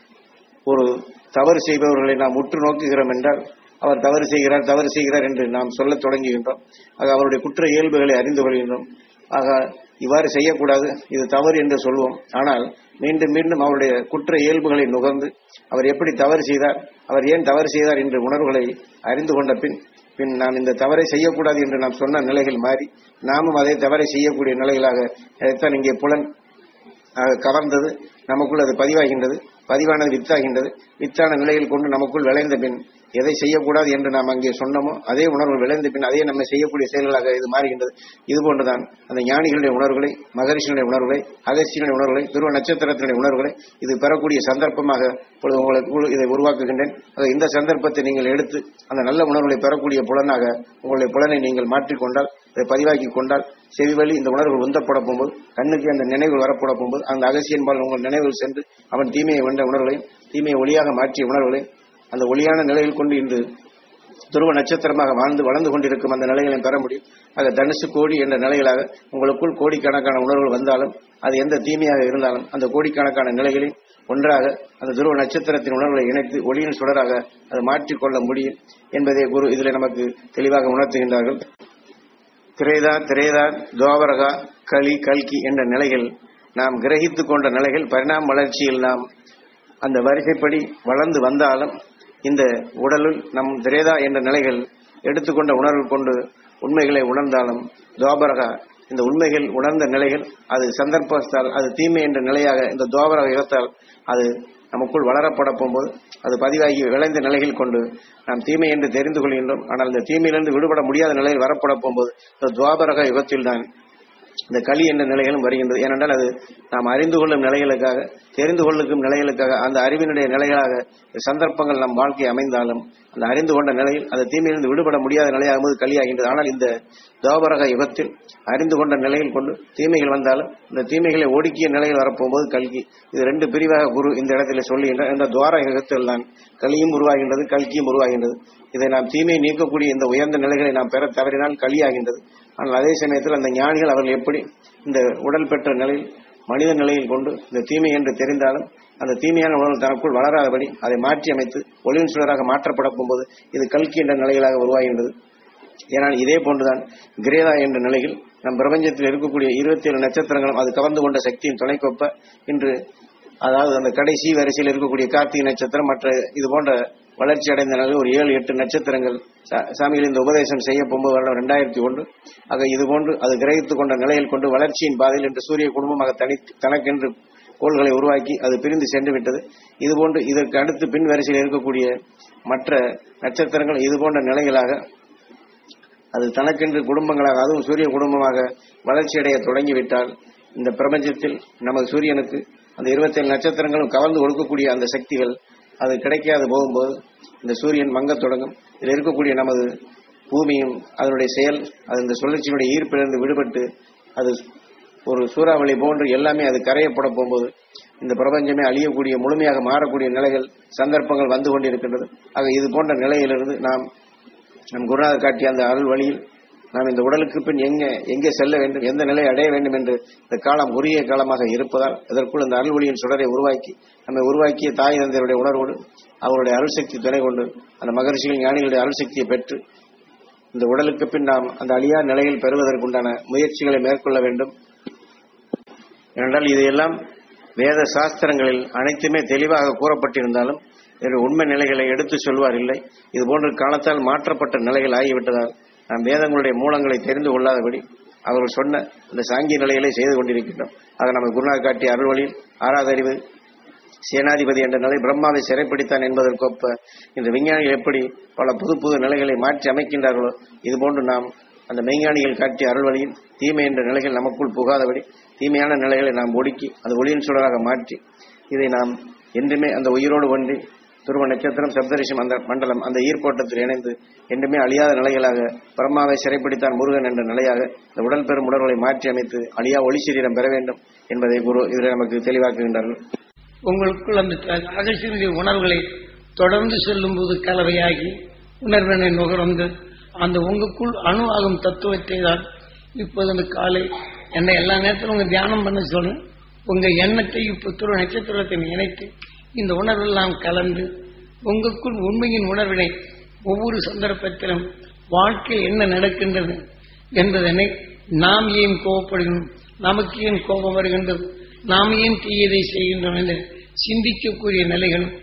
ஒரு தவறு செய்பவர்களை நாம் உற்று நோக்குகிறோம் என்றால் அவர் தவறு செய்கிறார் தவறு செய்கிறார் என்று நாம் சொல்லத் தொடங்குகின்றோம் ஆக அவருடைய குற்ற இயல்புகளை அறிந்து கொள்கின்றோம் ஆக இவ்வாறு செய்யக்கூடாது இது தவறு என்று சொல்வோம் ஆனால் மீண்டும் மீண்டும் அவருடைய குற்ற இயல்புகளை நுகர்ந்து அவர் எப்படி தவறு செய்தார் அவர் ஏன் தவறு செய்தார் என்ற உணர்வுகளை அறிந்து கொண்ட பின் பின் நாம் இந்த தவறை செய்யக்கூடாது என்று நாம் சொன்ன நிலைகள் மாறி நாமும் அதே தவறை செய்யக்கூடிய நிலைகளாக அதைத்தான் இங்கே புலன் ஆக கவர்ந்தது நமக்குள் அது பதிவாகின்றது பதிவானது வித்தாகின்றது வித்தான நிலையில் கொண்டு நமக்குள் விளைந்த பின் எதை செய்யக்கூடாது என்று நாம் அங்கே சொன்னோமோ அதே உணர்வு விளைந்த பின் அதே நம்ம செய்யக்கூடிய செயல்களாக இது மாறுகின்றது இது போன்றுதான் அந்த ஞானிகளுடைய உணர்வுகளை மகரிஷிகளுடைய உணர்வுகளை அகஸ்தியனுடைய உணர்வுகளை துருவ நட்சத்திரத்தினுடைய உணர்வுகளை இது பெறக்கூடிய சந்தர்ப்பமாக இப்பொழுது உங்களுக்கு இதை உருவாக்குகின்றேன் ஆக இந்த சந்தர்ப்பத்தை நீங்கள் எடுத்து அந்த நல்ல உணர்வுகளை பெறக்கூடிய புலனாக உங்களுடைய புலனை நீங்கள் மாற்றிக்கொண்டால் இதை பதிவாக்கி கொண்டால் செவிவழி இந்த உணர்வுகள் உந்தப்பட போகும்போது கண்ணுக்கு அந்த நினைவுகள் வரப்பட போகும்போது அந்த அகசியன்பால் உங்கள் நினைவுகள் சென்று அவன் தீமையை வென்ற உணர்வுகளையும் தீமையை ஒளியாக மாற்றிய உணர்வுகளையும் அந்த ஒளியான நிலையில் கொண்டு இன்று துருவ நட்சத்திரமாக வாழ்ந்து வளர்ந்து கொண்டிருக்கும் அந்த நிலைகளை பெற முடியும் ஆக தனுசு கோடி என்ற நிலைகளாக உங்களுக்குள் கோடிக்கணக்கான உணர்வுகள் வந்தாலும் அது எந்த தீமையாக இருந்தாலும் அந்த கோடிக்கணக்கான நிலைகளில் ஒன்றாக அந்த துருவ நட்சத்திரத்தின் உணர்வுகளை இணைத்து ஒளியின் சுடராக அதை மாற்றிக்கொள்ள முடியும் என்பதை குரு இதில் நமக்கு தெளிவாக உணர்த்துகின்றார்கள் திரேதா திரேதா துவாபரகா களி கல்கி என்ற நிலைகள் நாம் கிரகித்துக் கொண்ட நிலைகள் பரிணாம வளர்ச்சியில் நாம் அந்த வரிசைப்படி வளர்ந்து வந்தாலும் இந்த உடலில் நம் திரேதா என்ற நிலைகள் எடுத்துக்கொண்ட உணர்வு கொண்டு உண்மைகளை உணர்ந்தாலும் துவாபரகா இந்த உண்மைகள் உணர்ந்த நிலைகள் அது சந்தர்ப்பத்தால் அது தீமை என்ற நிலையாக இந்த துவாபரக யுகத்தால் அது நமக்குள் வளரப்பட போகும்போது அது பதிவாகி விளைந்த நிலைகள் கொண்டு நாம் தீமை என்று தெரிந்து கொள்கின்றோம் ஆனால் இந்த தீமையிலிருந்து விடுபட முடியாத நிலையில் வரப்பட போகும்போது இந்த துவாபரக யுகத்தில் தான் இந்த களி என்ற நிலைகளும் வருகின்றது ஏனென்றால் அது நாம் அறிந்து கொள்ளும் நிலைகளுக்காக தெரிந்து கொள்ளும் நிலைகளுக்காக அந்த அறிவினுடைய நிலைகளாக சந்தர்ப்பங்கள் நம் வாழ்க்கை அமைந்தாலும் அந்த அறிந்து கொண்ட நிலையில் அந்த தீமையிலிருந்து விடுபட முடியாத நிலையாகும்போது களியாகின்றது ஆனால் இந்த தோபரக யுகத்தில் அறிந்து கொண்ட நிலையில் கொண்டு தீமைகள் வந்தாலும் இந்த தீமைகளை ஒடுக்கிய நிலையில் வரப்போகும்போது கல்கி இது ரெண்டு பிரிவாக குரு இந்த இடத்துல சொல்லுகின்ற இந்த துவார யுகத்தில் தான் கலியும் உருவாகின்றது கல்கியும் உருவாகின்றது இதை நாம் தீமையை நீக்கக்கூடிய இந்த உயர்ந்த நிலைகளை நாம் பெற தவறினால் களியாகின்றது ஆனால் அதே சமயத்தில் அந்த ஞானிகள் அவர்கள் எப்படி இந்த உடல் பெற்ற நிலையில் மனித நிலையில் கொண்டு இந்த தீமை என்று தெரிந்தாலும் அந்த தீமையான உணர்வு தனக்குள் வளராதபடி அதை மாற்றி அமைத்து ஒளியின் சுடராக மாற்றப்பட போகும்போது இது கல்கி என்ற நிலைகளாக உருவாகின்றது ஏனால் இதே போன்றுதான் கிரேதா என்ற நிலையில் நம் பிரபஞ்சத்தில் இருக்கக்கூடிய இருபத்தி ஏழு நட்சத்திரங்களும் அது கவர்ந்து கொண்ட சக்தியின் துணைக்கொப்ப இன்று அதாவது அந்த கடைசி வரிசையில் இருக்கக்கூடிய கார்த்திகை நட்சத்திரம் மற்ற இது போன்ற வளர்ச்சி அடைந்த நிலையில் ஒரு ஏழு எட்டு நட்சத்திரங்கள் சா- சாமிகள் இந்த உபதேசம் செய்ய போகும்போது வருடம் ரெண்டாயிரத்தி ஒன்று ஆக இது போன்று அது கிரகித்துக் கொண்ட நிலையில் கொண்டு வளர்ச்சியின் பாதையில் இன்று சூரிய குடும்பமாக தனி தனக்கென்று கோள்களை உருவாக்கி அது பிரிந்து சென்று விட்டது இதுபோன்று இதற்கு அடுத்து பின் வரிசையில் இருக்கக்கூடிய மற்ற நட்சத்திரங்கள் இது போன்ற நிலைகளாக அது தனக்கென்று குடும்பங்களாக அதுவும் சூரிய குடும்பமாக வளர்ச்சியடைய தொடங்கிவிட்டால் இந்த பிரபஞ்சத்தில் நமது சூரியனுக்கு அந்த இருபத்தேழு நட்சத்திரங்களும் கவர்ந்து ஒடுக்கக்கூடிய அந்த சக்திகள் அது கிடைக்காது போகும்போது இந்த சூரியன் மங்கத் தொடங்கும் இதில் இருக்கக்கூடிய நமது பூமியும் அதனுடைய செயல் அது இந்த சுழற்சியினுடைய ஈர்ப்பிலிருந்து விடுபட்டு அது ஒரு சூறாவளி போன்று எல்லாமே அது கரையப்பட போகும்போது இந்த பிரபஞ்சமே அழியக்கூடிய முழுமையாக மாறக்கூடிய நிலைகள் சந்தர்ப்பங்கள் வந்து கொண்டிருக்கின்றது ஆக இது போன்ற நிலையிலிருந்து நாம் நம் குருநாதர் காட்டிய அந்த அருள் வழியில் நாம் இந்த உடலுக்கு பின் எங்கே எங்கே செல்ல வேண்டும் எந்த நிலையை அடைய வேண்டும் என்று இந்த காலம் உரிய காலமாக இருப்பதால் இதற்குள் இந்த அருள் வழியின் சுடரை உருவாக்கி நம்மை உருவாக்கிய தாய் தந்தையருடைய உணர்வோடு அவருடைய அருள் சக்தி துணை கொண்டு அந்த மகரிஷிகள் ஞானிகளுடைய அருள் சக்தியை பெற்று இந்த உடலுக்கு பின் நாம் அந்த அழியா நிலையில் பெறுவதற்குண்டான முயற்சிகளை மேற்கொள்ள வேண்டும் ஏனென்றால் இதையெல்லாம் வேத சாஸ்திரங்களில் அனைத்துமே தெளிவாக கூறப்பட்டிருந்தாலும் இதில் உண்மை நிலைகளை எடுத்துச் சொல்வார் இல்லை இது போன்ற காலத்தால் மாற்றப்பட்ட நிலைகள் ஆகிவிட்டதால் நாம் வேதங்களுடைய மூலங்களை தெரிந்து கொள்ளாதபடி அவர்கள் சொன்ன இந்த சாங்கிய நிலைகளை செய்து கொண்டிருக்கின்றோம் அதை நம்ம குருநாதர் காட்டிய அருள் வழியில் ஆறாதறிவு சேனாதிபதி என்ற நிலை பிரம்மாவை சிறைப்பிடித்தான் என்பதற்கொப்ப இந்த விஞ்ஞானிகள் எப்படி பல புது புது நிலைகளை மாற்றி அமைக்கின்றார்களோ இதுபோன்று நாம் அந்த மெய்ஞானிகள் காட்டிய அருள் வழியில் தீமை என்ற நிலைகள் நமக்குள் புகாதபடி தீமையான நிலைகளை நாம் ஒடுக்கி அது ஒளியின் சுடராக மாற்றி இதை நாம் என்றுமே அந்த உயிரோடு ஒன்றி துருவ நட்சத்திரம் சப்தரிஷம் அந்த மண்டலம் அந்த ஈர்ப்போட்டத்தில் இணைந்து என்றுமே அழியாத நிலைகளாக பிரம்மாவை சிறைப்பிடித்தான் முருகன் என்ற நிலையாக இந்த உடல் பெறும் உடல்களை மாற்றி அமைத்து அழியா ஒளி சரீரம் பெற வேண்டும் என்பதை குரு இதில் நமக்கு தெளிவாக்குகின்றார்கள் உங்களுக்குள் அந்த அகசியனுடைய உணர்வுகளை தொடர்ந்து செல்லும்போது கலவையாகி உணர்வினை நுகர்ந்து அந்த உங்களுக்குள் அணுவாகும் தத்துவத்தை தான் இப்போது அந்த காலை என்னை எல்லா நேரத்திலும் உங்க தியானம் பண்ண சொல்றேன் உங்க எண்ணத்தை இப்போ துரு நட்சத்திரத்தை இணைத்து இந்த உணர்வெல்லாம் கலந்து உங்களுக்குள் உண்மையின் உணர்வினை ஒவ்வொரு சந்தர்ப்பத்திலும் வாழ்க்கை என்ன நடக்கின்றது என்பதனை நாம் ஏன் கோபப்படுகிறோம் நமக்கு ஏன் கோபம் வருகின்றது நாம் ஏன் தீயதை செய்கின்றோம் என்று சிந்திக்கக்கூடிய நிலைகளும்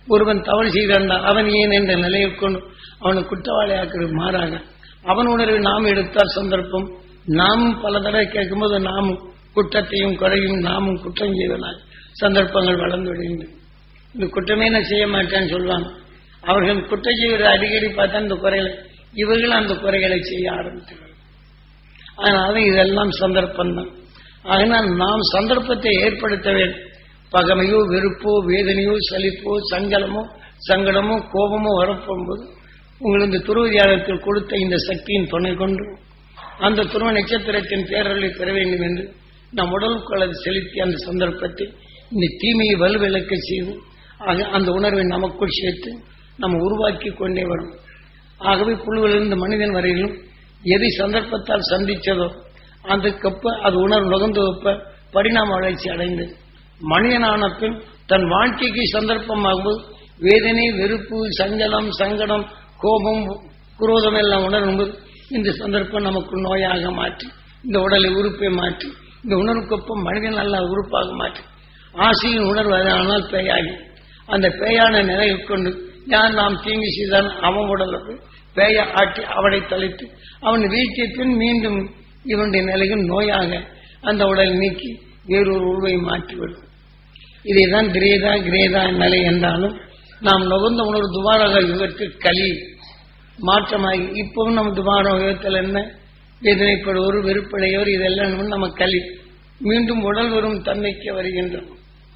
ஒருவன் தவறு செய்கிறான் அவன் ஏன் என்ற நிலையை கொண்டு அவனை குற்றவாளியாக்குறது மாறாக அவன் உணர்வை நாம் எடுத்தால் சந்தர்ப்பம் நாமும் பல தடவை கேட்கும்போது நாமும் குற்றத்தையும் குறையும் நாமும் குற்றம் செய்வதாக சந்தர்ப்பங்கள் வளர்ந்து விடுகின்றன இந்த குற்றமே நான் செய்ய மாட்டேன்னு சொல்லுவாங்க அவர்கள் குற்றம் செய்வதை அடிக்கடி பார்த்தா இந்த குறைகளை இவர்கள் அந்த குறைகளை செய்ய ஆரம்பித்தார்கள் அதனால இதெல்லாம் சந்தர்ப்பம் தான் அதனால் நாம் சந்தர்ப்பத்தை ஏற்படுத்த வேண்டும் பகமையோ வெறுப்போ வேதனையோ சலிப்போ சங்கலமோ சங்கடமோ கோபமோ வரப்போகும்போது உங்களுக்கு இந்த துருவதியாளர்கள் கொடுத்த இந்த சக்தியின் துணை கொண்டு அந்த துருவ நட்சத்திரத்தின் பேரர்களை பெற வேண்டும் என்று நம் உடலுக்குள் அது செலுத்தி அந்த சந்தர்ப்பத்தை இந்த தீமையை வலுவிளக்க செய்து ஆக அந்த உணர்வை நமக்குள் சேர்த்து நம்ம உருவாக்கி கொண்டே வரும் ஆகவே புழுவிலிருந்து மனிதன் வரையிலும் எதை சந்தர்ப்பத்தால் சந்தித்ததோ அதுக்கப்ப அது உணர்வு நுகர்ந்து வைப்ப பரிணாம வளர்ச்சி அடைந்தது மனிதனான பின் தன் வாழ்க்கைக்கு சந்தர்ப்பமாகும்போது வேதனை வெறுப்பு சஞ்சலம் சங்கடம் கோபம் குரோதம் எல்லாம் உணரும்போது இந்த சந்தர்ப்பம் நமக்கு நோயாக மாற்றி இந்த உடலை உறுப்பை மாற்றி இந்த உணர்வுக்கொப்பம் மனிதன் நல்ல உறுப்பாக மாற்றி ஆசையின் உணர்வு அதனால் பேயாகி அந்த பேயான நிலையை கொண்டு யார் நாம் தீங்கு செய்தான் அவன் உடலுக்கு பேய ஆட்டி அவனை தளித்து அவன் வீழ்த்திய பின் மீண்டும் இவனுடைய நிலையும் நோயாக அந்த உடல் நீக்கி வேறொரு உருவை மாற்றிவிடும் இதைதான் கிரேதா கிரேதா நிலை என்றாலும் நாம் நுகர்ந்த உணர்வு துவாரக யுகத்தில் களி மாற்றமாகி இப்பவும் நம்ம துவாரக யுகத்தில் என்ன வேதனைப்படுவோர் வெறுப்படையோர் இதெல்லாம் நம்ம களி மீண்டும் உடல் வரும் தன்மைக்கு வருகின்றோம்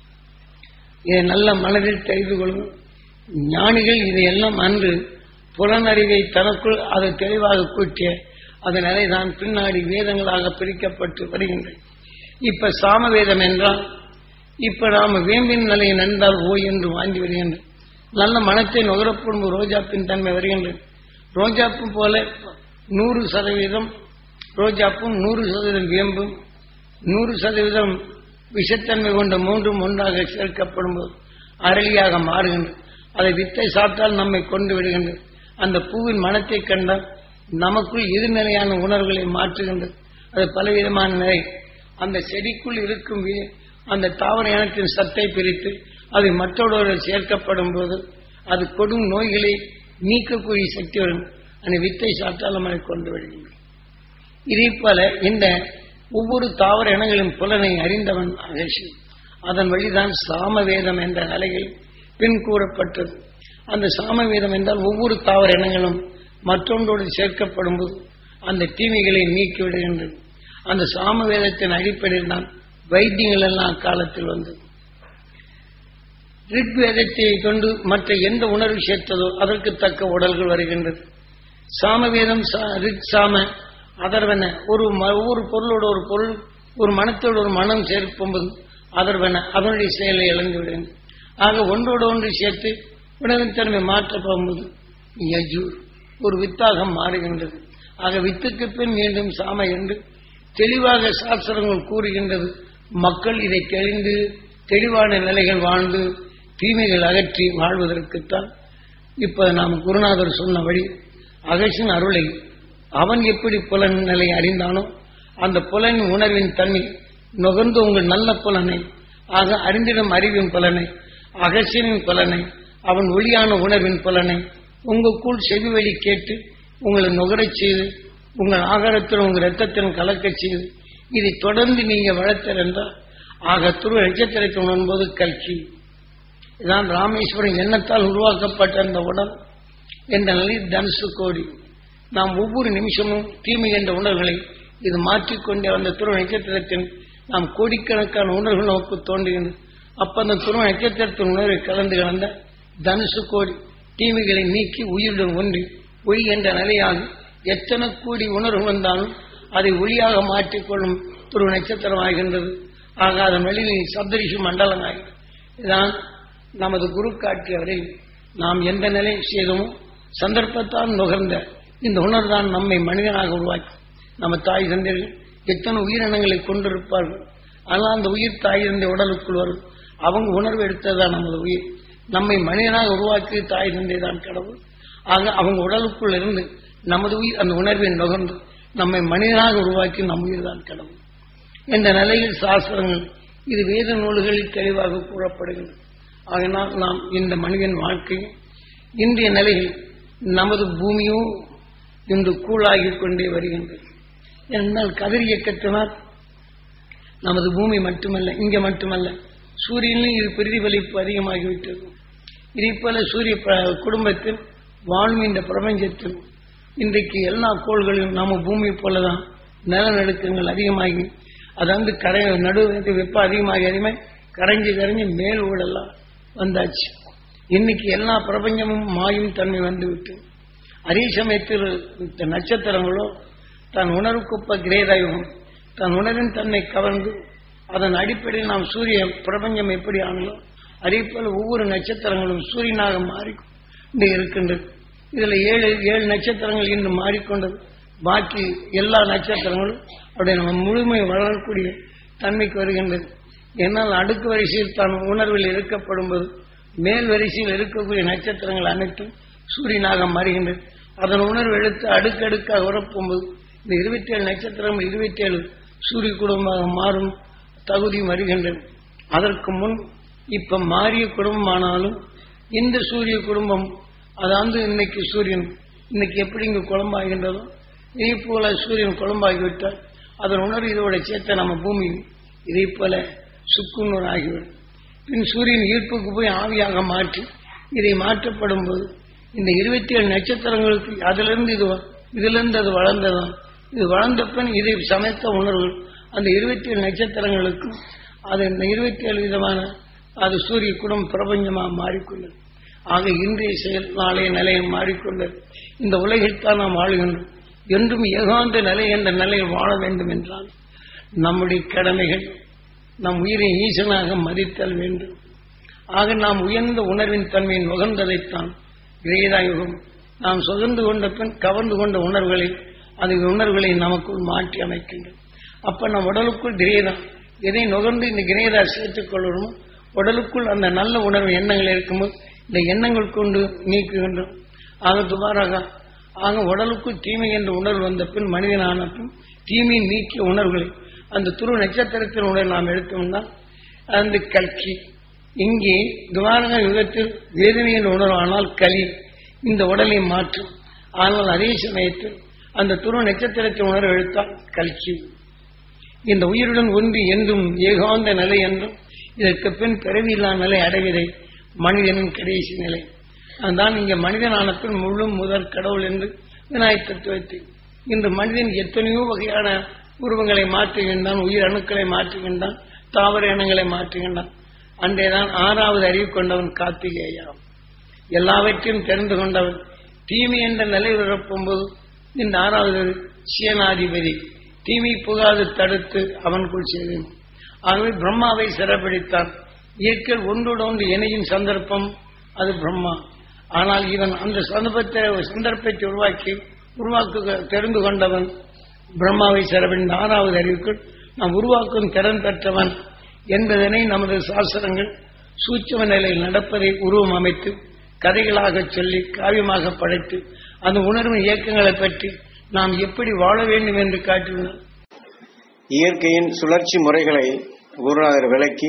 இதை நல்ல மனதில் தெரிந்து கொள்ளும் ஞானிகள் இதையெல்லாம் அன்று புலனறிவை தனக்குள் அதை தெளிவாக கூட்டிய அதன் நிலைதான் பின்னாடி வேதங்களாக பிரிக்கப்பட்டு வருகின்றன இப்ப சாமவேதம் என்றால் இப்ப நாம வேம்பின் நிலையை நன்றால் ஓ என்று வாங்கி வருகின்றன நல்ல மனத்தை நுகரப்படும் ரோஜாப்பின் தன்மை வருகின்றது ரோஜாப்பு போல நூறு சதவீதம் ரோஜாப்பும் நூறு சதவீதம் வேம்பும் நூறு சதவீதம் விஷத்தன்மை கொண்ட மூன்றும் ஒன்றாக சேர்க்கப்படும் போது அரளியாக மாறுகின்றது அதை வித்தை சாப்பிட்டால் நம்மை கொண்டு விடுகின்றது அந்த பூவின் மனத்தை கண்டால் நமக்குள் எதிர்நிலையான உணர்வுகளை மாற்றுகின்றது அது பலவிதமான நிலை அந்த செடிக்குள் இருக்கும் வி- அந்த தாவர இனத்தின் சத்தை பிரித்து அது மற்றவர்கள் சேர்க்கப்படும் போது அது கொடும் நோய்களை நீக்கக்கூடிய சக்தி வரும் அந்த வித்தை சாப்பிட்டால் நம்மளை கொண்டு விடுகின்றது இதே போல இந்த ஒவ்வொரு தாவர இனங்களின் புலனை அறிந்தவன் அகேஷன் அதன் வழிதான் சாமவேதம் என்ற நிலையில் பின் கூறப்பட்டது அந்த சாமவேதம் என்றால் ஒவ்வொரு தாவர இனங்களும் மற்றொன்றோடு சேர்க்கப்படும் போது அந்த தீமைகளை நீக்கி விடுகின்றது அந்த சாமவேதத்தின் அடிப்படையில் தான் வைத்தியங்கள் எல்லாம் அக்காலத்தில் வந்தது ரிக்வேதத்தை கொண்டு மற்ற எந்த உணர்வு சேர்த்ததோ அதற்கு தக்க உடல்கள் வருகின்றது சாமவேதம் சா- ரிக் சாம அதர்வன ஒரு ம- ஒவ்வொரு பொருளோட ஒரு பொருள் ஒரு மனத்தோடு ஒரு மனம் சேர்க்கும்போது அதர்வன அதனுடைய செயலை இழந்து விடுகின்றது ஆக ஒன்றோடு ஒன்று சேர்த்து உணவின் தன்மை மாற்ற போகும்போது யஜூர் ஒரு வித்தாக மாறுகின்றது ஆக வித்துக்கு பின் மீண்டும் சாம என்று தெளிவாக சாஸ்திரங்கள் கூறுகின்றது மக்கள் இதை தெரிந்து தெளிவான நிலைகள் வாழ்ந்து தீமைகள் அகற்றி வாழ்வதற்குத்தான் இப்ப நாம் குருநாதர் சொன்னபடி அகசின் அருளை அவன் எப்படி புலன் நிலை அறிந்தானோ அந்த புலன் உணர்வின் தன்மை நுகர்ந்து உங்கள் நல்ல புலனை ஆக அறிந்திடும் அறிவின் புலனை அகசியனின் புலனை அவன் ஒளியான உணர்வின் புலனை உங்களுக்குள் செவி வழி கேட்டு உங்களை நுகரச் செய்து உங்கள் ஆகாரத்தில் உங்கள் ரத்தத்திலும் கலக்கச் செய்து இதை தொடர்ந்து நீங்க வளர்த்தல் என்றால் ஆக துரு நட்சத்திரத்தை உணரும்போது கல்கி இதான் ராமேஸ்வரம் எண்ணத்தால் உருவாக்கப்பட்ட அந்த உடல் என்ற நிலையில் தனுசு கோடி நாம் ஒவ்வொரு நிமிஷமும் தீமை என்ற உணர்வுகளை இது மாற்றிக்கொண்டே அந்த துருவ நட்சத்திரத்தின் நாம் கோடிக்கணக்கான உணர்வுகள் நமக்கு தோன்றுகின்றது அப்ப அந்த துருவ நட்சத்திரத்தின் உணர்வை கலந்து கலந்த தனுசு கோடி தீமைகளை நீக்கி உயிருடன் ஒன்றி ஒளி என்ற நிலையாக எத்தனை கோடி உணர்வு வந்தாலும் அதை ஒளியாக மாற்றிக்கொள்ளும் துருவ நட்சத்திரம் ஆகின்றது ஆக அதன் வெளியில் சப்தரிஷி மண்டலம் ஆகிறது இதான் நமது குரு காட்டியவரில் நாம் எந்த நிலை செய்தோமோ சந்தர்ப்பத்தால் நுகர்ந்த இந்த உணர்வுதான் நம்மை மனிதனாக உருவாக்கி நம்ம தாய் தந்தையர்கள் எத்தனை உயிரினங்களை கொண்டிருப்பார்கள் ஆனால் அந்த உயிர் தாய் தந்தை உடலுக்குள் வரும் அவங்க உணர்வு எடுத்ததுதான் நமது உயிர் நம்மை மனிதனாக உருவாக்கி தாய் தந்தை தான் கடவுள் ஆக அவங்க உடலுக்குள் இருந்து நமது உயிர் அந்த உணர்வை நுகர்ந்து நம்மை மனிதனாக உருவாக்கி நம் உயிர் தான் கடவுள் என்ற நிலையில் சாஸ்திரங்கள் இது வேத நூல்களில் தெளிவாக கூறப்படுகின்றன அதனால் நாம் இந்த மனிதன் வாழ்க்கை இன்றைய நிலையில் நமது பூமியும் இன்று கூழாகிக் கொண்டே வருகின்றது என்றால் கதிர் இயக்கத்தினால் நமது பூமி மட்டுமல்ல இங்க மட்டுமல்ல சூரியனிலும் இது பிரதிபலிப்பு அதிகமாகிவிட்டது இதே போல சூரிய ப- குடும்பத்தில் வாழும் இந்த பிரபஞ்சத்தில் இன்றைக்கு எல்லா கோள்களிலும் நம்ம பூமி போலதான் நிலநடுக்கங்கள் அதிகமாகி அது வந்து கரை நடுவு வெப்பம் அதிகமாகி அதிகமாக கரைஞ்சி கரைஞ்சி மேல் ஊடெல்லாம் வந்தாச்சு இன்னைக்கு எல்லா பிரபஞ்சமும் மாயும் தன்மை வந்துவிட்டு அதே சமயத்தில் இந்த நட்சத்திரங்களோ தன் உணர்வுக்குப்ப கிரேதாயுகம் தன் உணர்வின் தன்னை கவர்ந்து அதன் அடிப்படையில் நாம் சூரிய பிரபஞ்சம் எப்படி ஆனதோ அதே போல ஒவ்வொரு நட்சத்திரங்களும் சூரியனாக மாறிக்கொண்டு இருக்கின்றது இதுல ஏழு ஏழு நட்சத்திரங்கள் இன்று மாறிக்கொண்டது பாக்கி எல்லா நட்சத்திரங்களும் அப்படியே நம்ம முழுமை வளரக்கூடிய தன்மைக்கு வருகின்றது என்னால் அடுக்கு வரிசையில் தான் உணர்வில் இருக்கப்படும் போது மேல் வரிசையில் இருக்கக்கூடிய நட்சத்திரங்கள் அனைத்தும் சூரியனாக மாறுகின்றது அதன் உணர்வு எடுத்து அடுக்கடுக்காக உரப்பும்போது இந்த இருபத்தி ஏழு நட்சத்திரம் இருபத்தி ஏழு சூரிய குடும்பமாக மாறும் தகுதி வருகின்றது அதற்கு முன் இப்ப மாறிய குடும்பமானாலும் இந்த சூரிய குடும்பம் அதாவது இன்னைக்கு சூரியன் இன்னைக்கு எப்படி இங்கு குழம்பாகின்றதோ இதே போல சூரியன் குழம்பாகிவிட்டால் அதன் உணர்வு இதோட சேர்த்த நம்ம பூமி இதே போல சுக்குநூறு ஆகிவிடும் பின் சூரியன் ஈர்ப்புக்கு போய் ஆவியாக மாற்றி இதை மாற்றப்படும் போது இந்த இருபத்தி ஏழு நட்சத்திரங்களுக்கு அதிலிருந்து இது வ- இதிலிருந்து அது வளர்ந்ததான் இது வளர்ந்த பின் இதை சமைத்த உணர்வுகள் அந்த இருபத்தி ஏழு நட்சத்திரங்களுக்கும் அது இந்த இருபத்தி ஏழு விதமான அது சூரிய குடம் பிரபஞ்சமாக மாறிக்கொண்டது ஆக இன்றைய செயல் நாளைய நிலையம் மாறிக்கொண்டது இந்த உலகில் தான் நாம் வாழ்கின்றோம் என்றும் ஏகாந்த நிலை என்ற நிலையில் வாழ வேண்டும் என்றால் நம்முடைய கடமைகள் நம் உயிரை ஈசனாக மதித்தல் வேண்டும் ஆக நாம் உயர்ந்த உணர்வின் தன்மையை நுகர்ந்ததைத்தான் கிரேதாயுகம் நாம் சுகந்து கொண்ட பின் கவர்ந்து கொண்ட உணர்வுகளை அந்த உணர்வுகளை நமக்குள் மாற்றி அமைக்கின்றது அப்ப நம் உடலுக்குள் கிரேதா எதை நுகர்ந்து இந்த கிரேதா சேர்த்துக் கொள்கிறோமோ உடலுக்குள் அந்த நல்ல உணர்வு எண்ணங்கள் இருக்கும்போது இந்த எண்ணங்கள் கொண்டு நீக்குகின்றோம் ஆக துபாராக ஆக உடலுக்குள் தீமை என்ற உணர்வு வந்த பின் மனிதனான பின் தீமையை நீக்கிய உணர்வுகளை அந்த துரு நட்சத்திரத்தின் உணர்வு நாம் எடுத்தோம்னா அந்த கல்கி இங்கே துவாரக யுகத்தில் வேதனையின் உணர்வானால் களி இந்த உடலை மாற்றும் ஆனால் அதே சமயத்தில் அந்த துரு நட்சத்திரத்தின் உணர்வு எடுத்தால் கல்கி இந்த உயிருடன் ஒன்று என்றும் ஏகாந்த நிலை என்றும் இதற்கு பின் பிறவியில்லா நிலை அடைவதை மனிதனின் கடைசி நிலை அதுதான் இங்க மனிதனான பின் முழு முதற் கடவுள் என்று விநாயக தத்துவத்தில் இன்று மனிதன் எத்தனையோ வகையான உருவங்களை மாற்றுகின்றான் உயிர் அணுக்களை மாற்றுகின்றான் தாவர இனங்களை மாற்றுகின்றான் அன்றேதான் ஆறாவது அறிவு கொண்டவன் கார்த்திகேயாம் எல்லாவற்றையும் தெரிந்து கொண்டவன் தீமை என்ற நிலை உறப்பும்போது இந்த ஆறாவது சேனாதிபதி தீமை புகாது தடுத்து அவனுக்குள் செய்தேன் ஆகவே பிரம்மாவை சிறப்பிடித்தான் இயற்கை ஒன்றோடு ஒன்று இணையும் சந்தர்ப்பம் அது பிரம்மா ஆனால் இவன் அந்த சந்தர்ப்பத்தை சந்தர்ப்பத்தை உருவாக்கி உருவாக்கு தெரிந்து கொண்டவன் பிரம்மாவை சிறப்பின் ஆறாவது அறிவுக்குள் நாம் உருவாக்கும் திறன் பெற்றவன் என்பதனை நமது சாஸ்திரங்கள் சூட்சம நிலையில் நடப்பதை உருவம் அமைத்து கதைகளாக சொல்லி காவியமாக படைத்து அந்த உணர்வின் இயக்கங்களை பற்றி நாம் எப்படி வாழ வேண்டும் என்று காட்டினார் இயற்கையின் சுழற்சி முறைகளை குருநாதர் விளக்கி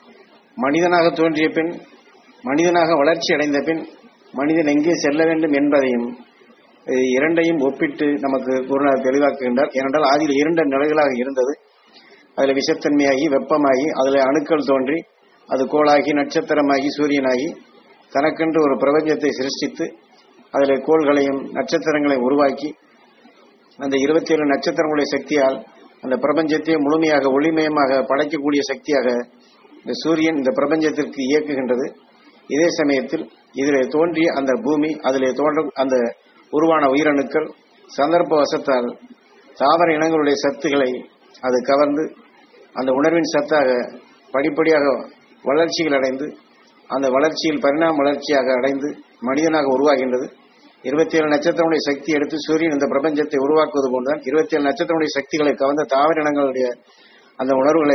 மனிதனாக தோன்றிய பின் மனிதனாக வளர்ச்சி அடைந்த பின் மனிதன் எங்கே செல்ல வேண்டும் என்பதையும் இது இரண்டையும் ஒப்பிட்டு நமக்கு குருநாதர் தெளிவாக்குகின்றார் ஏனென்றால் ஆதியில் இரண்டு நிலைகளாக இருந்தது அதில் விஷத்தன்மையாகி வெப்பமாகி அதில் அணுக்கள் தோன்றி அது கோளாகி நட்சத்திரமாகி சூரியனாகி தனக்கென்று ஒரு பிரபஞ்சத்தை சிருஷ்டித்து அதில் கோள்களையும் நட்சத்திரங்களையும் உருவாக்கி அந்த இருபத்தி ஏழு நட்சத்திரங்களுடைய சக்தியால் அந்த பிரபஞ்சத்தை முழுமையாக ஒளிமயமாக படைக்கக்கூடிய சக்தியாக இந்த சூரியன் இந்த பிரபஞ்சத்திற்கு இயக்குகின்றது இதே சமயத்தில் இதிலே தோன்றிய அந்த பூமி அதிலே தோன்ற அந்த உருவான உயிரணுக்கள் சந்தர்ப்ப வசத்தால் தாவர இனங்களுடைய சத்துக்களை அது கவர்ந்து அந்த உணர்வின் சத்தாக படிப்படியாக வளர்ச்சிகள் அடைந்து அந்த வளர்ச்சியில் பரிணாம வளர்ச்சியாக அடைந்து மனிதனாக உருவாகின்றது இருபத்தி ஏழு நட்சத்திரங்களுடைய சக்தி எடுத்து சூரியன் இந்த பிரபஞ்சத்தை உருவாக்குவது போன்றுதான் இருபத்தி ஏழு நட்சத்திரங்களுடைய சக்திகளை கவர்ந்த தாவர இனங்களுடைய அந்த உணர்வுகளை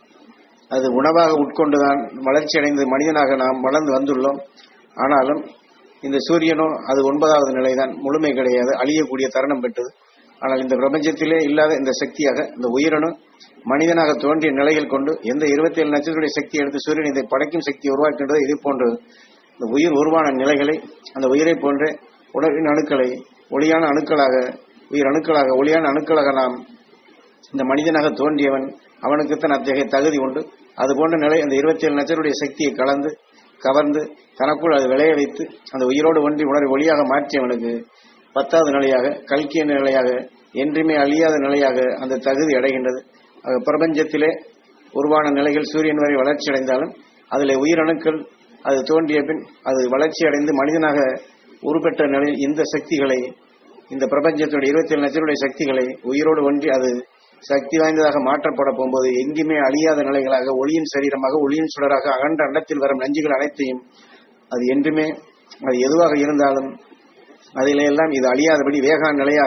அது உணவாக உட்கொண்டுதான் வளர்ச்சி அடைந்து மனிதனாக நாம் வளர்ந்து வந்துள்ளோம் ஆனாலும் இந்த சூரியனோ அது ஒன்பதாவது நிலைதான் முழுமை கிடையாது அழியக்கூடிய தருணம் பெற்றது ஆனால் இந்த பிரபஞ்சத்திலே இல்லாத இந்த சக்தியாக இந்த உயிரணு மனிதனாக தோன்றிய நிலையில் கொண்டு எந்த இருபத்தி ஏழு நட்சத்திரடைய சக்தி எடுத்து சூரியன் இதை படைக்கும் சக்தி உருவாக்கின்றது இது போன்று இந்த உயிர் உருவான நிலைகளை அந்த உயிரை போன்ற உடலின் அணுக்களை ஒளியான அணுக்களாக உயிர் அணுக்களாக ஒளியான அணுக்களாக நாம் இந்த மனிதனாக தோன்றியவன் அவனுக்குத்தான் அத்தகைய தகுதி உண்டு அது போன்ற நிலை அந்த இருபத்தி ஏழு நட்சத்திரடைய சக்தியை கலந்து கவர்ந்து தனக்குள் அது விளைய வைத்து அந்த உயிரோடு ஒன்றி உணர்வை ஒளியாக மாற்றியவனுக்கு பத்தாவது நிலையாக கல்கிய நிலையாக என்றுமே அழியாத நிலையாக அந்த தகுதி அடைகின்றது ஆக பிரபஞ்சத்திலே உருவான நிலைகள் சூரியன் வரை வளர்ச்சி அடைந்தாலும் அதில் உயிரணுக்கள் அது தோன்றிய பின் அது வளர்ச்சி அடைந்து மனிதனாக உருப்பெற்ற நிலையில் இந்த சக்திகளை இந்த பிரபஞ்சத்துடைய இருபத்தி ஏழு நட்சத்திரடைய சக்திகளை உயிரோடு ஒன்றி அது சக்தி வாய்ந்ததாக மாற்றப்பட போகும்போது எங்குமே அழியாத நிலைகளாக ஒளியின் சரீரமாக ஒளியின் சுடராக அகன்ற அண்டத்தில் வரும் நஞ்சுகள் அனைத்தையும் அது என்றுமே அது எதுவாக இருந்தாலும் அதிலே எல்லாம் இது அழியாதபடி வேகா நிலையாக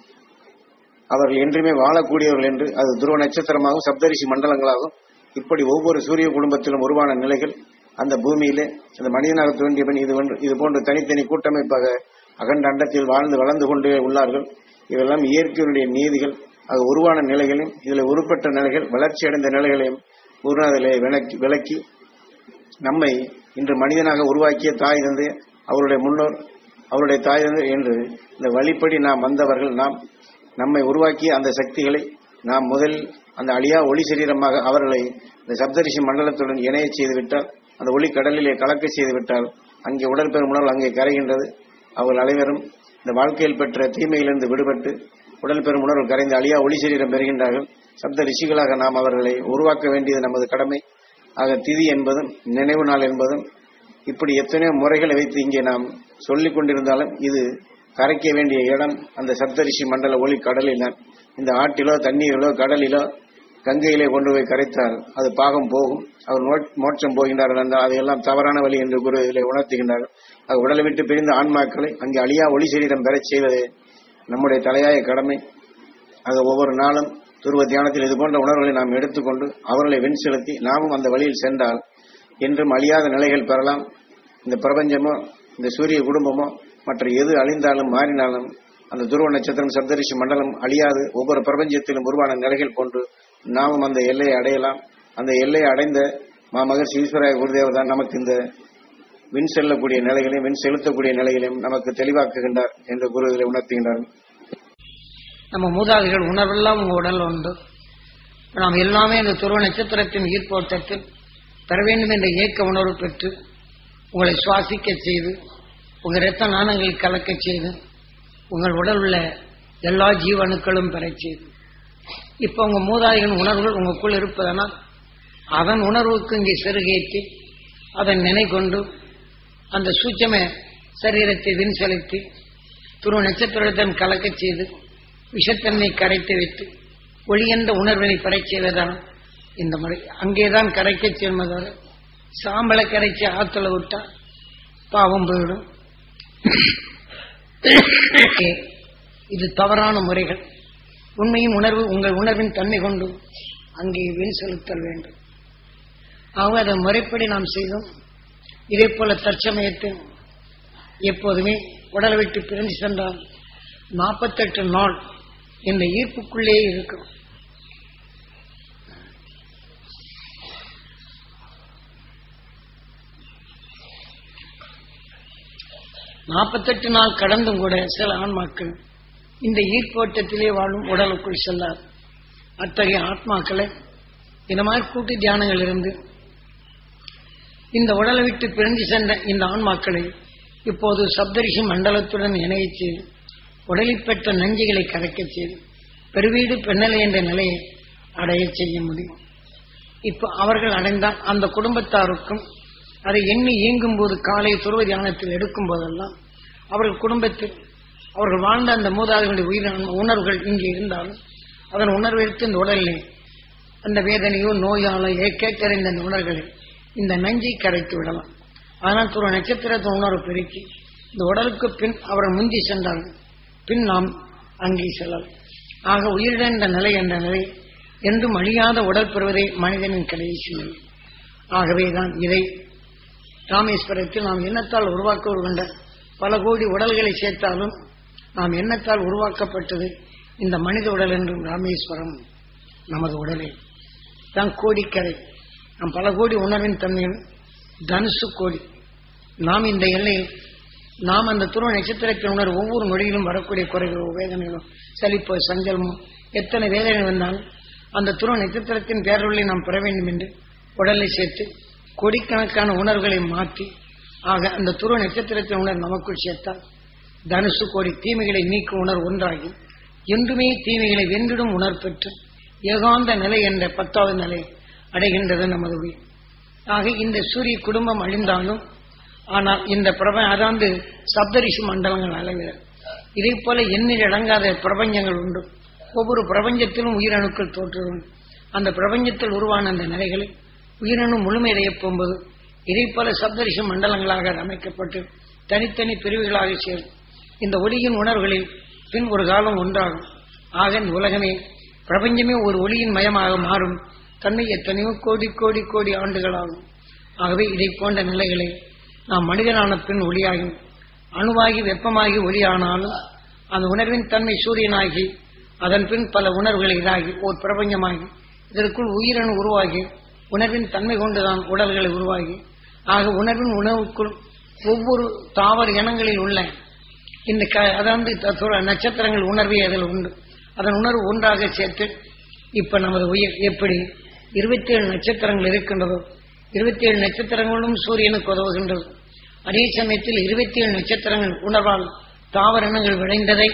அவர்கள் என்றுமே வாழக்கூடியவர்கள் என்று அது துருவ நட்சத்திரமாகவும் சப்தரிஷி மண்டலங்களாகவும் இப்படி ஒவ்வொரு சூரிய குடும்பத்திலும் உருவான நிலைகள் அந்த பூமியிலே அந்த மனிதனாக தோன்றியவன் இது ஒன்று இது போன்ற தனித்தனி கூட்டமைப்பாக அகண்ட அண்டத்தில் வாழ்ந்து வளர்ந்து கொண்டே உள்ளார்கள் இதெல்லாம் இயற்கையினுடைய நீதிகள் அது உருவான நிலைகளையும் இதில் உருப்பெற்ற நிலைகள் வளர்ச்சி அடைந்த நிலைகளையும் குருநாதிலே விளக்கி விளக்கி நம்மை இன்று மனிதனாக உருவாக்கிய தாய் தந்தை அவருடைய முன்னோர் அவருடைய தாய் தந்தை என்று இந்த வழிப்படி நாம் வந்தவர்கள் நாம் நம்மை உருவாக்கிய அந்த சக்திகளை நாம் முதலில் அந்த அழியா ஒளி சரீரமாக அவர்களை இந்த சப்தரிஷி மண்டலத்துடன் இணைய செய்து விட்டால் அந்த ஒளி கடலிலே கலக்க செய்து விட்டால் அங்கே உடல் பெறும் உணர்வு அங்கே கரைகின்றது அவர்கள் அனைவரும் இந்த வாழ்க்கையில் பெற்ற தீமையிலிருந்து விடுபட்டு உடல் பெறும் உணர்வு கரைந்து அழியா ஒளி சரீரம் பெறுகின்றார்கள் சப்த ரிஷிகளாக நாம் அவர்களை உருவாக்க வேண்டியது நமது கடமை ஆக திதி என்பதும் நினைவு நாள் என்பதும் இப்படி எத்தனையோ முறைகளை வைத்து இங்கே நாம் சொல்லிக் கொண்டிருந்தாலும் இது கரைக்க வேண்டிய இடம் அந்த சப்தரிஷி மண்டல ஒளி கடலில் தான் இந்த ஆற்றிலோ தண்ணீரிலோ கடலிலோ கங்கையிலே கொண்டு போய் கரைத்தால் அது பாகம் போகும் அவர் மோ- மோட்சம் போகின்றார்கள் என்றால் அதையெல்லாம் தவறான வழி என்று குரு இதிலே உணர்த்துகின்றார்கள் அது உடலை விட்டு பிரிந்த ஆன்மாக்களை அங்கே அழியா ஒளி சரீரம் பெறச் செய்வதே நம்முடைய தலையாய கடமை ஆக ஒவ்வொரு நாளும் துருவ தியானத்தில் இது போன்ற உணர்வுகளை நாம் எடுத்துக்கொண்டு அவர்களை வெண் செலுத்தி நாமும் அந்த வழியில் சென்றால் என்றும் அழியாத நிலைகள் பெறலாம் இந்த பிரபஞ்சமோ இந்த சூரிய குடும்பமோ மற்ற எது அழிந்தாலும் மாறினாலும் அந்த துருவ நட்சத்திரம் சப்தரிஷி மண்டலம் அழியாது ஒவ்வொரு பிரபஞ்சத்திலும் உருவான நிலைகள் போன்று நாமும் அந்த எல்லையை அடையலாம் அந்த எல்லையை அடைந்த மாமகர்ஷி ஈஸ்வராய குருதேவர் தான் நமக்கு இந்த விண் செல்லக்கூடிய நிலைகளையும் விண் செலுத்தக்கூடிய நிலைகளையும் நமக்கு தெளிவாக்குகின்றார் என்று குரு இதில் உணர்த்துகின்றார் நம்ம மூதாதைகள் உணர்வெல்லாம் உங்க உடல்ல உண்டு நாம் எல்லாமே இந்த துருவ நட்சத்திரத்தின் ஈர்ப்போட்டத்தில் பெற வேண்டும் என்ற ஏக்க உணர்வு பெற்று உங்களை சுவாசிக்க செய்து உங்க இரத்த நாணங்களை கலக்க செய்து உங்கள் உடல் உள்ள எல்லா ஜீவணுக்களும் பெறச் செய்து இப்ப உங்க மூதாதைகளின் உணர்வுகள் உங்களுக்குள் இருப்பதனால் அதன் உணர்வுக்கு இங்கே செருகேற்றி அதன் நினை கொண்டு அந்த சூட்சம சரீரத்தை வின் செலுத்தி துருவ நட்சத்திரத்துடன் கலக்கச் செய்து விஷத்தன்மை கரைத்து வைத்து ஒளியென்ற உணர்வினை பெறச் செய்வதான இந்த முறை அங்கேதான் கரைக்கச் செய்வதோடு சாம்பலை கரைச்சி ஆத்துல விட்டா பாவம் போயிடும் ஓகே. இது தவறான முறைகள் உண்மையும் உணர்வு உங்கள் உணர்வின் தன்மை கொண்டு அங்கே வின் செலுத்தல் வேண்டும் ஆக அதை முறைப்படி நாம் செய்தோம் இதே போல தற்சமயத்தில் எப்போதுமே உடலை விட்டு பிரிந்து சென்றால் நாற்பத்தெட்டு நாள் இந்த ஈர்ப்புக்குள்ளே இருக்கும் நாற்பத்தெட்டு நாள் கடந்தும் கூட சில ஆன்மாக்கள் இந்த ஈர்ப்போட்டத்திலே வாழும் உடலுக்குள் செல்லார் அத்தகைய ஆத்மாக்களை இந்த மாதிரி கூட்டு தியானங்கள் இருந்து இந்த உடலை விட்டு பிரிந்து சென்ற இந்த ஆன்மாக்களை இப்போது சப்தரிஷி மண்டலத்துடன் இணையச் செய்து உடலில் பெற்ற நஞ்சுகளை கரைக்கச் செய்து பெருவீடு பெண்ணலை என்ற நிலையை அடையச் செய்ய முடியும் இப்போ அவர்கள் அடைந்தால் அந்த குடும்பத்தாருக்கும் அதை எண்ணி இயங்கும் போது காலை துருவ தியானத்தில் எடுக்கும் போதெல்லாம் அவர்கள் குடும்பத்தில் அவர்கள் வாழ்ந்த அந்த மூதாதைகளுடைய உயிரான உணர்வுகள் இங்கே இருந்தாலும் அதன் உணர்வு எடுத்து இந்த உடலிலே அந்த வேதனையோ நோயாலோ ஏ- கேட்டறிந்த அந்த உணர்வுகளை இந்த நஞ்சை கரைத்து விடலாம் ஆனால் துருவ நட்சத்திரத்தை உணர்வு பெருக்கி இந்த உடலுக்கு பின் அவர்கள் முந்தி சென்றார்கள் பின் நாம் அங்கே செல்லலாம் ஆக உயிரிழந்த நிலை என்ற நிலை என்றும் அழியாத உடல் பெறுவதே மனிதனின் கடைசி நிலை ஆகவேதான் இதை ராமேஸ்வரத்தில் நாம் எண்ணத்தால் உருவாக்க கொண்ட பல கோடி உடல்களை சேர்த்தாலும் நாம் எண்ணத்தால் உருவாக்கப்பட்டது இந்த மனித உடல் என்றும் ராமேஸ்வரம் நமது உடலில் தான் கோடிக்கரை நாம் பல கோடி உணர்வின் தன்மையில் தனுசு கோடி நாம் இந்த எல்லையில் நாம் அந்த துருவ நட்சத்திரத்தின் உணர்வு ஒவ்வொரு நொடியிலும் வரக்கூடிய குறைகளோ வேதனைகளோ சலிப்போ சஞ்சலமோ எத்தனை வேதனை வந்தாலும் அந்த துருவ நட்சத்திரத்தின் பேரொழியை நாம் பெற வேண்டும் என்று உடலை சேர்த்து கோடிக்கணக்கான உணர்வுகளை மாற்றி ஆக அந்த துருவ நட்சத்திரத்தின் உணர்வு நமக்குள் சேர்த்தால் தனுசு கோடி தீமைகளை நீக்கும் உணர்வு ஒன்றாகி என்றுமே தீமைகளை வென்றிடும் உணர்வு பெற்று ஏகாந்த நிலை என்ற பத்தாவது நிலை அடைகின்றது நமது உயிர் ஆக இந்த சூரிய குடும்பம் அழிந்தாலும் ஆனால் இந்த பிரப அதாவது சப்தரிஷி மண்டலங்கள் அளவிட இதே போல எண்ணில் அடங்காத பிரபஞ்சங்கள் உண்டு ஒவ்வொரு பிரபஞ்சத்திலும் உயிரணுக்கள் தோற்றுவன் அந்த பிரபஞ்சத்தில் உருவான அந்த நிலைகளை உயிரணு முழுமையடையப் போகும்போது இதே போல சப்தரிஷி மண்டலங்களாக அது அமைக்கப்பட்டு தனித்தனி பிரிவுகளாக சேரும் இந்த ஒளியின் உணர்வுகளில் பின் ஒரு காலம் ஒன்றாகும் ஆக இந்த உலகமே பிரபஞ்சமே ஒரு ஒளியின் மயமாக மாறும் தன்மை எத்தனையோ கோடி கோடி கோடி ஆண்டுகளாகும் ஆகவே இதை போன்ற நிலைகளை நாம் மனிதனான பின் ஒளியாகி அணுவாகி வெப்பமாகி ஒளியானாலும் அந்த உணர்வின் தன்மை சூரியனாகி அதன் பின் பல உணர்வுகள் இதாகி ஓர் பிரபஞ்சமாகி இதற்குள் உயிரணு உருவாகி உணர்வின் தன்மை கொண்டுதான் உடல்களை உருவாகி ஆக உணர்வின் உணவுக்குள் ஒவ்வொரு தாவர இனங்களில் உள்ள இந்த க அதாவது த- துற- நட்சத்திரங்கள் உணர்வே அதில் உண்டு அதன் உணர்வு ஒன்றாக சேர்த்து இப்ப நமது உயிர் எப்படி இருபத்தி ஏழு நட்சத்திரங்கள் இருக்கின்றதோ இருபத்தி ஏழு நட்சத்திரங்களும் சூரியனுக்கு உதவுகின்றது அதே சமயத்தில் இருபத்தி ஏழு நட்சத்திரங்கள் உணர்வால் தாவர இனங்கள் விளைந்ததை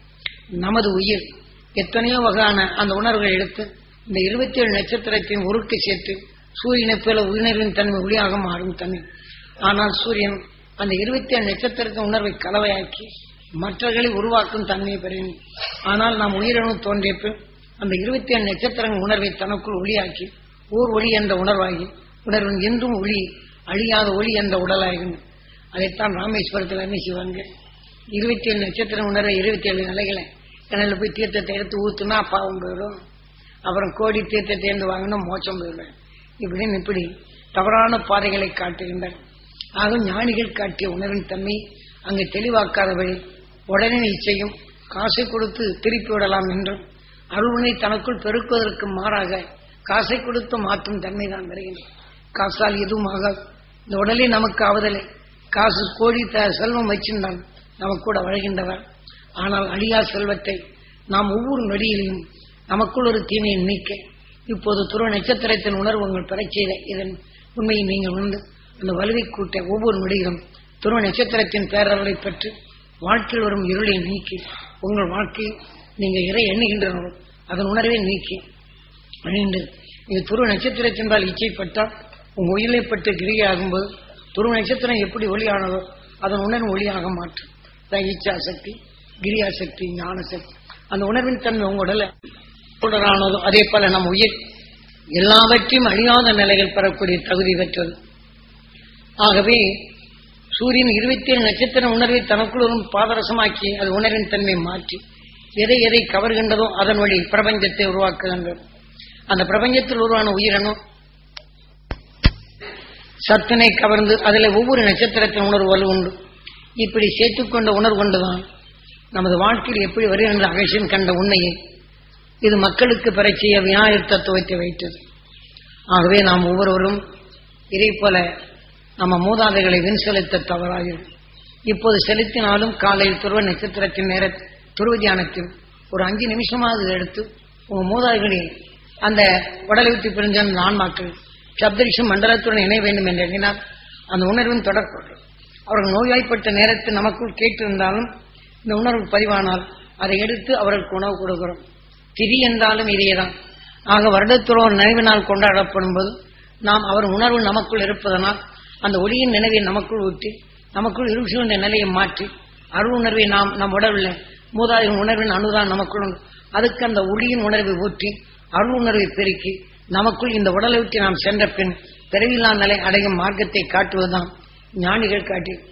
நமது உயிர் எத்தனையோ வகையான அந்த உணர்வுகளை எடுத்து இந்த இருபத்தி ஏழு நட்சத்திரத்தின் உருக்கு சேர்த்து சூரியனை போல உணர்வின் தன்மை ஒளியாக மாறும் தன்மை ஆனால் சூரியன் அந்த இருபத்தி ஏழு நட்சத்திரத்தின் உணர்வை கலவையாக்கி மற்றவர்களை உருவாக்கும் தன்மையை பெறும் ஆனால் நாம் உயிரணு தோன்றிய பின் அந்த இருபத்தி ஏழு நட்சத்திரங்கள் உணர்வை தனக்குள் ஒளியாக்கி ஊர் ஒளி என்ற உணர்வாகி உணர்வின் என்றும் ஒளி அழியாத ஒளி என்ற உடலாகும் அதைத்தான் ராமேஸ்வரத்தில் என்ன செய்வாங்க இருபத்தி ஏழு நட்சத்திரம் உணர்வை இருபத்தி ஏழு நிலைகளை கிணறுல போய் தீர்த்தத்தை எடுத்து ஊத்துனா பாவம் போயிடும் அப்புறம் கோடி தீர்த்தத்தை இருந்து வாங்கினா மோட்சம் போயிடும் இப்படின்னு இப்படி தவறான பாதைகளை காட்டுகின்றன ஆக ஞானிகள் காட்டிய உணர்வின் தன்மை அங்கு தெளிவாக்காதவழி உடனே இச்சையும் காசை கொடுத்து திருப்பி விடலாம் என்றும் அருள்வினை தனக்குள் பெருக்குவதற்கு மாறாக காசை கொடுத்து மாற்றும் தன்மை தான் வருகின்றது காசால் எதுவும் ஆகாது இந்த உடலே நமக்கு ஆவதில்லை காசு கோடி த செல்வம் வச்சிருந்தான் நமக்கு கூட வழங்கின்றவர் ஆனால் அழியா செல்வத்தை நாம் ஒவ்வொரு நொடியிலையும் நமக்குள் ஒரு தீமையை நீக்க இப்போது துருவ நட்சத்திரத்தின் உணர்வு உங்கள் பெறச் செய்த இதன் உண்மையை நீங்கள் உணர்ந்து அந்த வலுவை கூட்ட ஒவ்வொரு நொடியிலும் துருவ நட்சத்திரத்தின் பேரர்களை பெற்று வாழ்க்கையில் வரும் இருளை நீக்கி உங்கள் வாழ்க்கையில் நீங்கள் இறை எண்ணுகின்றனோ அதன் உணர்வை நீக்கி அணிந்து இது துருவ நட்சத்திரத்தின்பால் இச்சைப்பட்டால் உங்க உயிரை பட்டு கிரியாகும்போது துருவ நட்சத்திரம் எப்படி ஒளியானதோ அதன் உணர்வு ஒளியாக மாற்றும் அதான் இச்சா சக்தி கிரியா சக்தி ஞான சக்தி அந்த உணர்வின் தன்மை உங்க உடல உடலானதோ அதே போல நம் உயிர் எல்லாவற்றையும் அழியாத நிலைகள் பெறக்கூடிய தகுதி பெற்றது ஆகவே சூரியன் இருபத்தி ஏழு நட்சத்திர உணர்வை தனக்குள் ஒரு பாதரசமாக்கி அது உணர்வின் தன்மை மாற்றி எதை எதை கவர்கின்றதோ அதன் வழி பிரபஞ்சத்தை உருவாக்குகின்றது அந்த பிரபஞ்சத்தில் உருவான உயிரினம் சத்தினை கவர்ந்து அதில் ஒவ்வொரு நட்சத்திரத்தின் உணர்வு வலு உண்டு இப்படி சேர்த்துக்கொண்ட உணர்வு கொண்டுதான் நமது வாழ்க்கையில் எப்படி வருகின்ற அகசியம் கண்ட உண்மையை இது மக்களுக்கு பெறச்சிய விநாயகர் தத்துவத்தை வைத்தது ஆகவே நாம் ஒவ்வொருவரும் இதே போல நம்ம மூதாதைகளை வின் செலுத்த தவறாகிறது இப்போது செலுத்தினாலும் காலையில் துருவ நட்சத்திரத்தின் நேர துருவ தியானத்தில் ஒரு அஞ்சு நிமிஷமாவது எடுத்து உங்க மூதாதைகளில் அந்த உடலை விட்டு பிரிஞ்ச அந்த ஆன்மாக்கள் சப்தரிஷம் மண்டலத்துடன் இணைய வேண்டும் என்று எண்ணினால் அந்த உணர்வின் தொடர்பு அவர்கள் நோய்வாய்ப்பட்ட நேரத்தில் நமக்குள் கேட்டிருந்தாலும் இந்த உணர்வு பதிவானால் அதை எடுத்து அவர்களுக்கு உணவு கொடுக்கிறோம் திதி என்றாலும் இதேதான் ஆக வருடத்துறோ நினைவு நாள் கொண்டாடப்படும் போது நாம் அவர் உணர்வு நமக்குள் இருப்பதனால் அந்த ஒளியின் நினைவை நமக்குள் ஊற்றி நமக்குள் இருள் சூழ்ந்த நிலையை மாற்றி அருள் உணர்வை நாம் நம் உடலில் மூதாதையின் உணர்வின் அணுதான் நமக்குள் உண்டு. அதுக்கு அந்த ஒளியின் உணர்வை ஊற்றி அருள் உணர்வை பெருக்கி நமக்குள் இந்த உடலை விட்டு நாம் சென்ற பின் பிறவில்லா நிலை அடையும் மார்க்கத்தை காட்டுவதுதான் ஞானிகள் காட்டி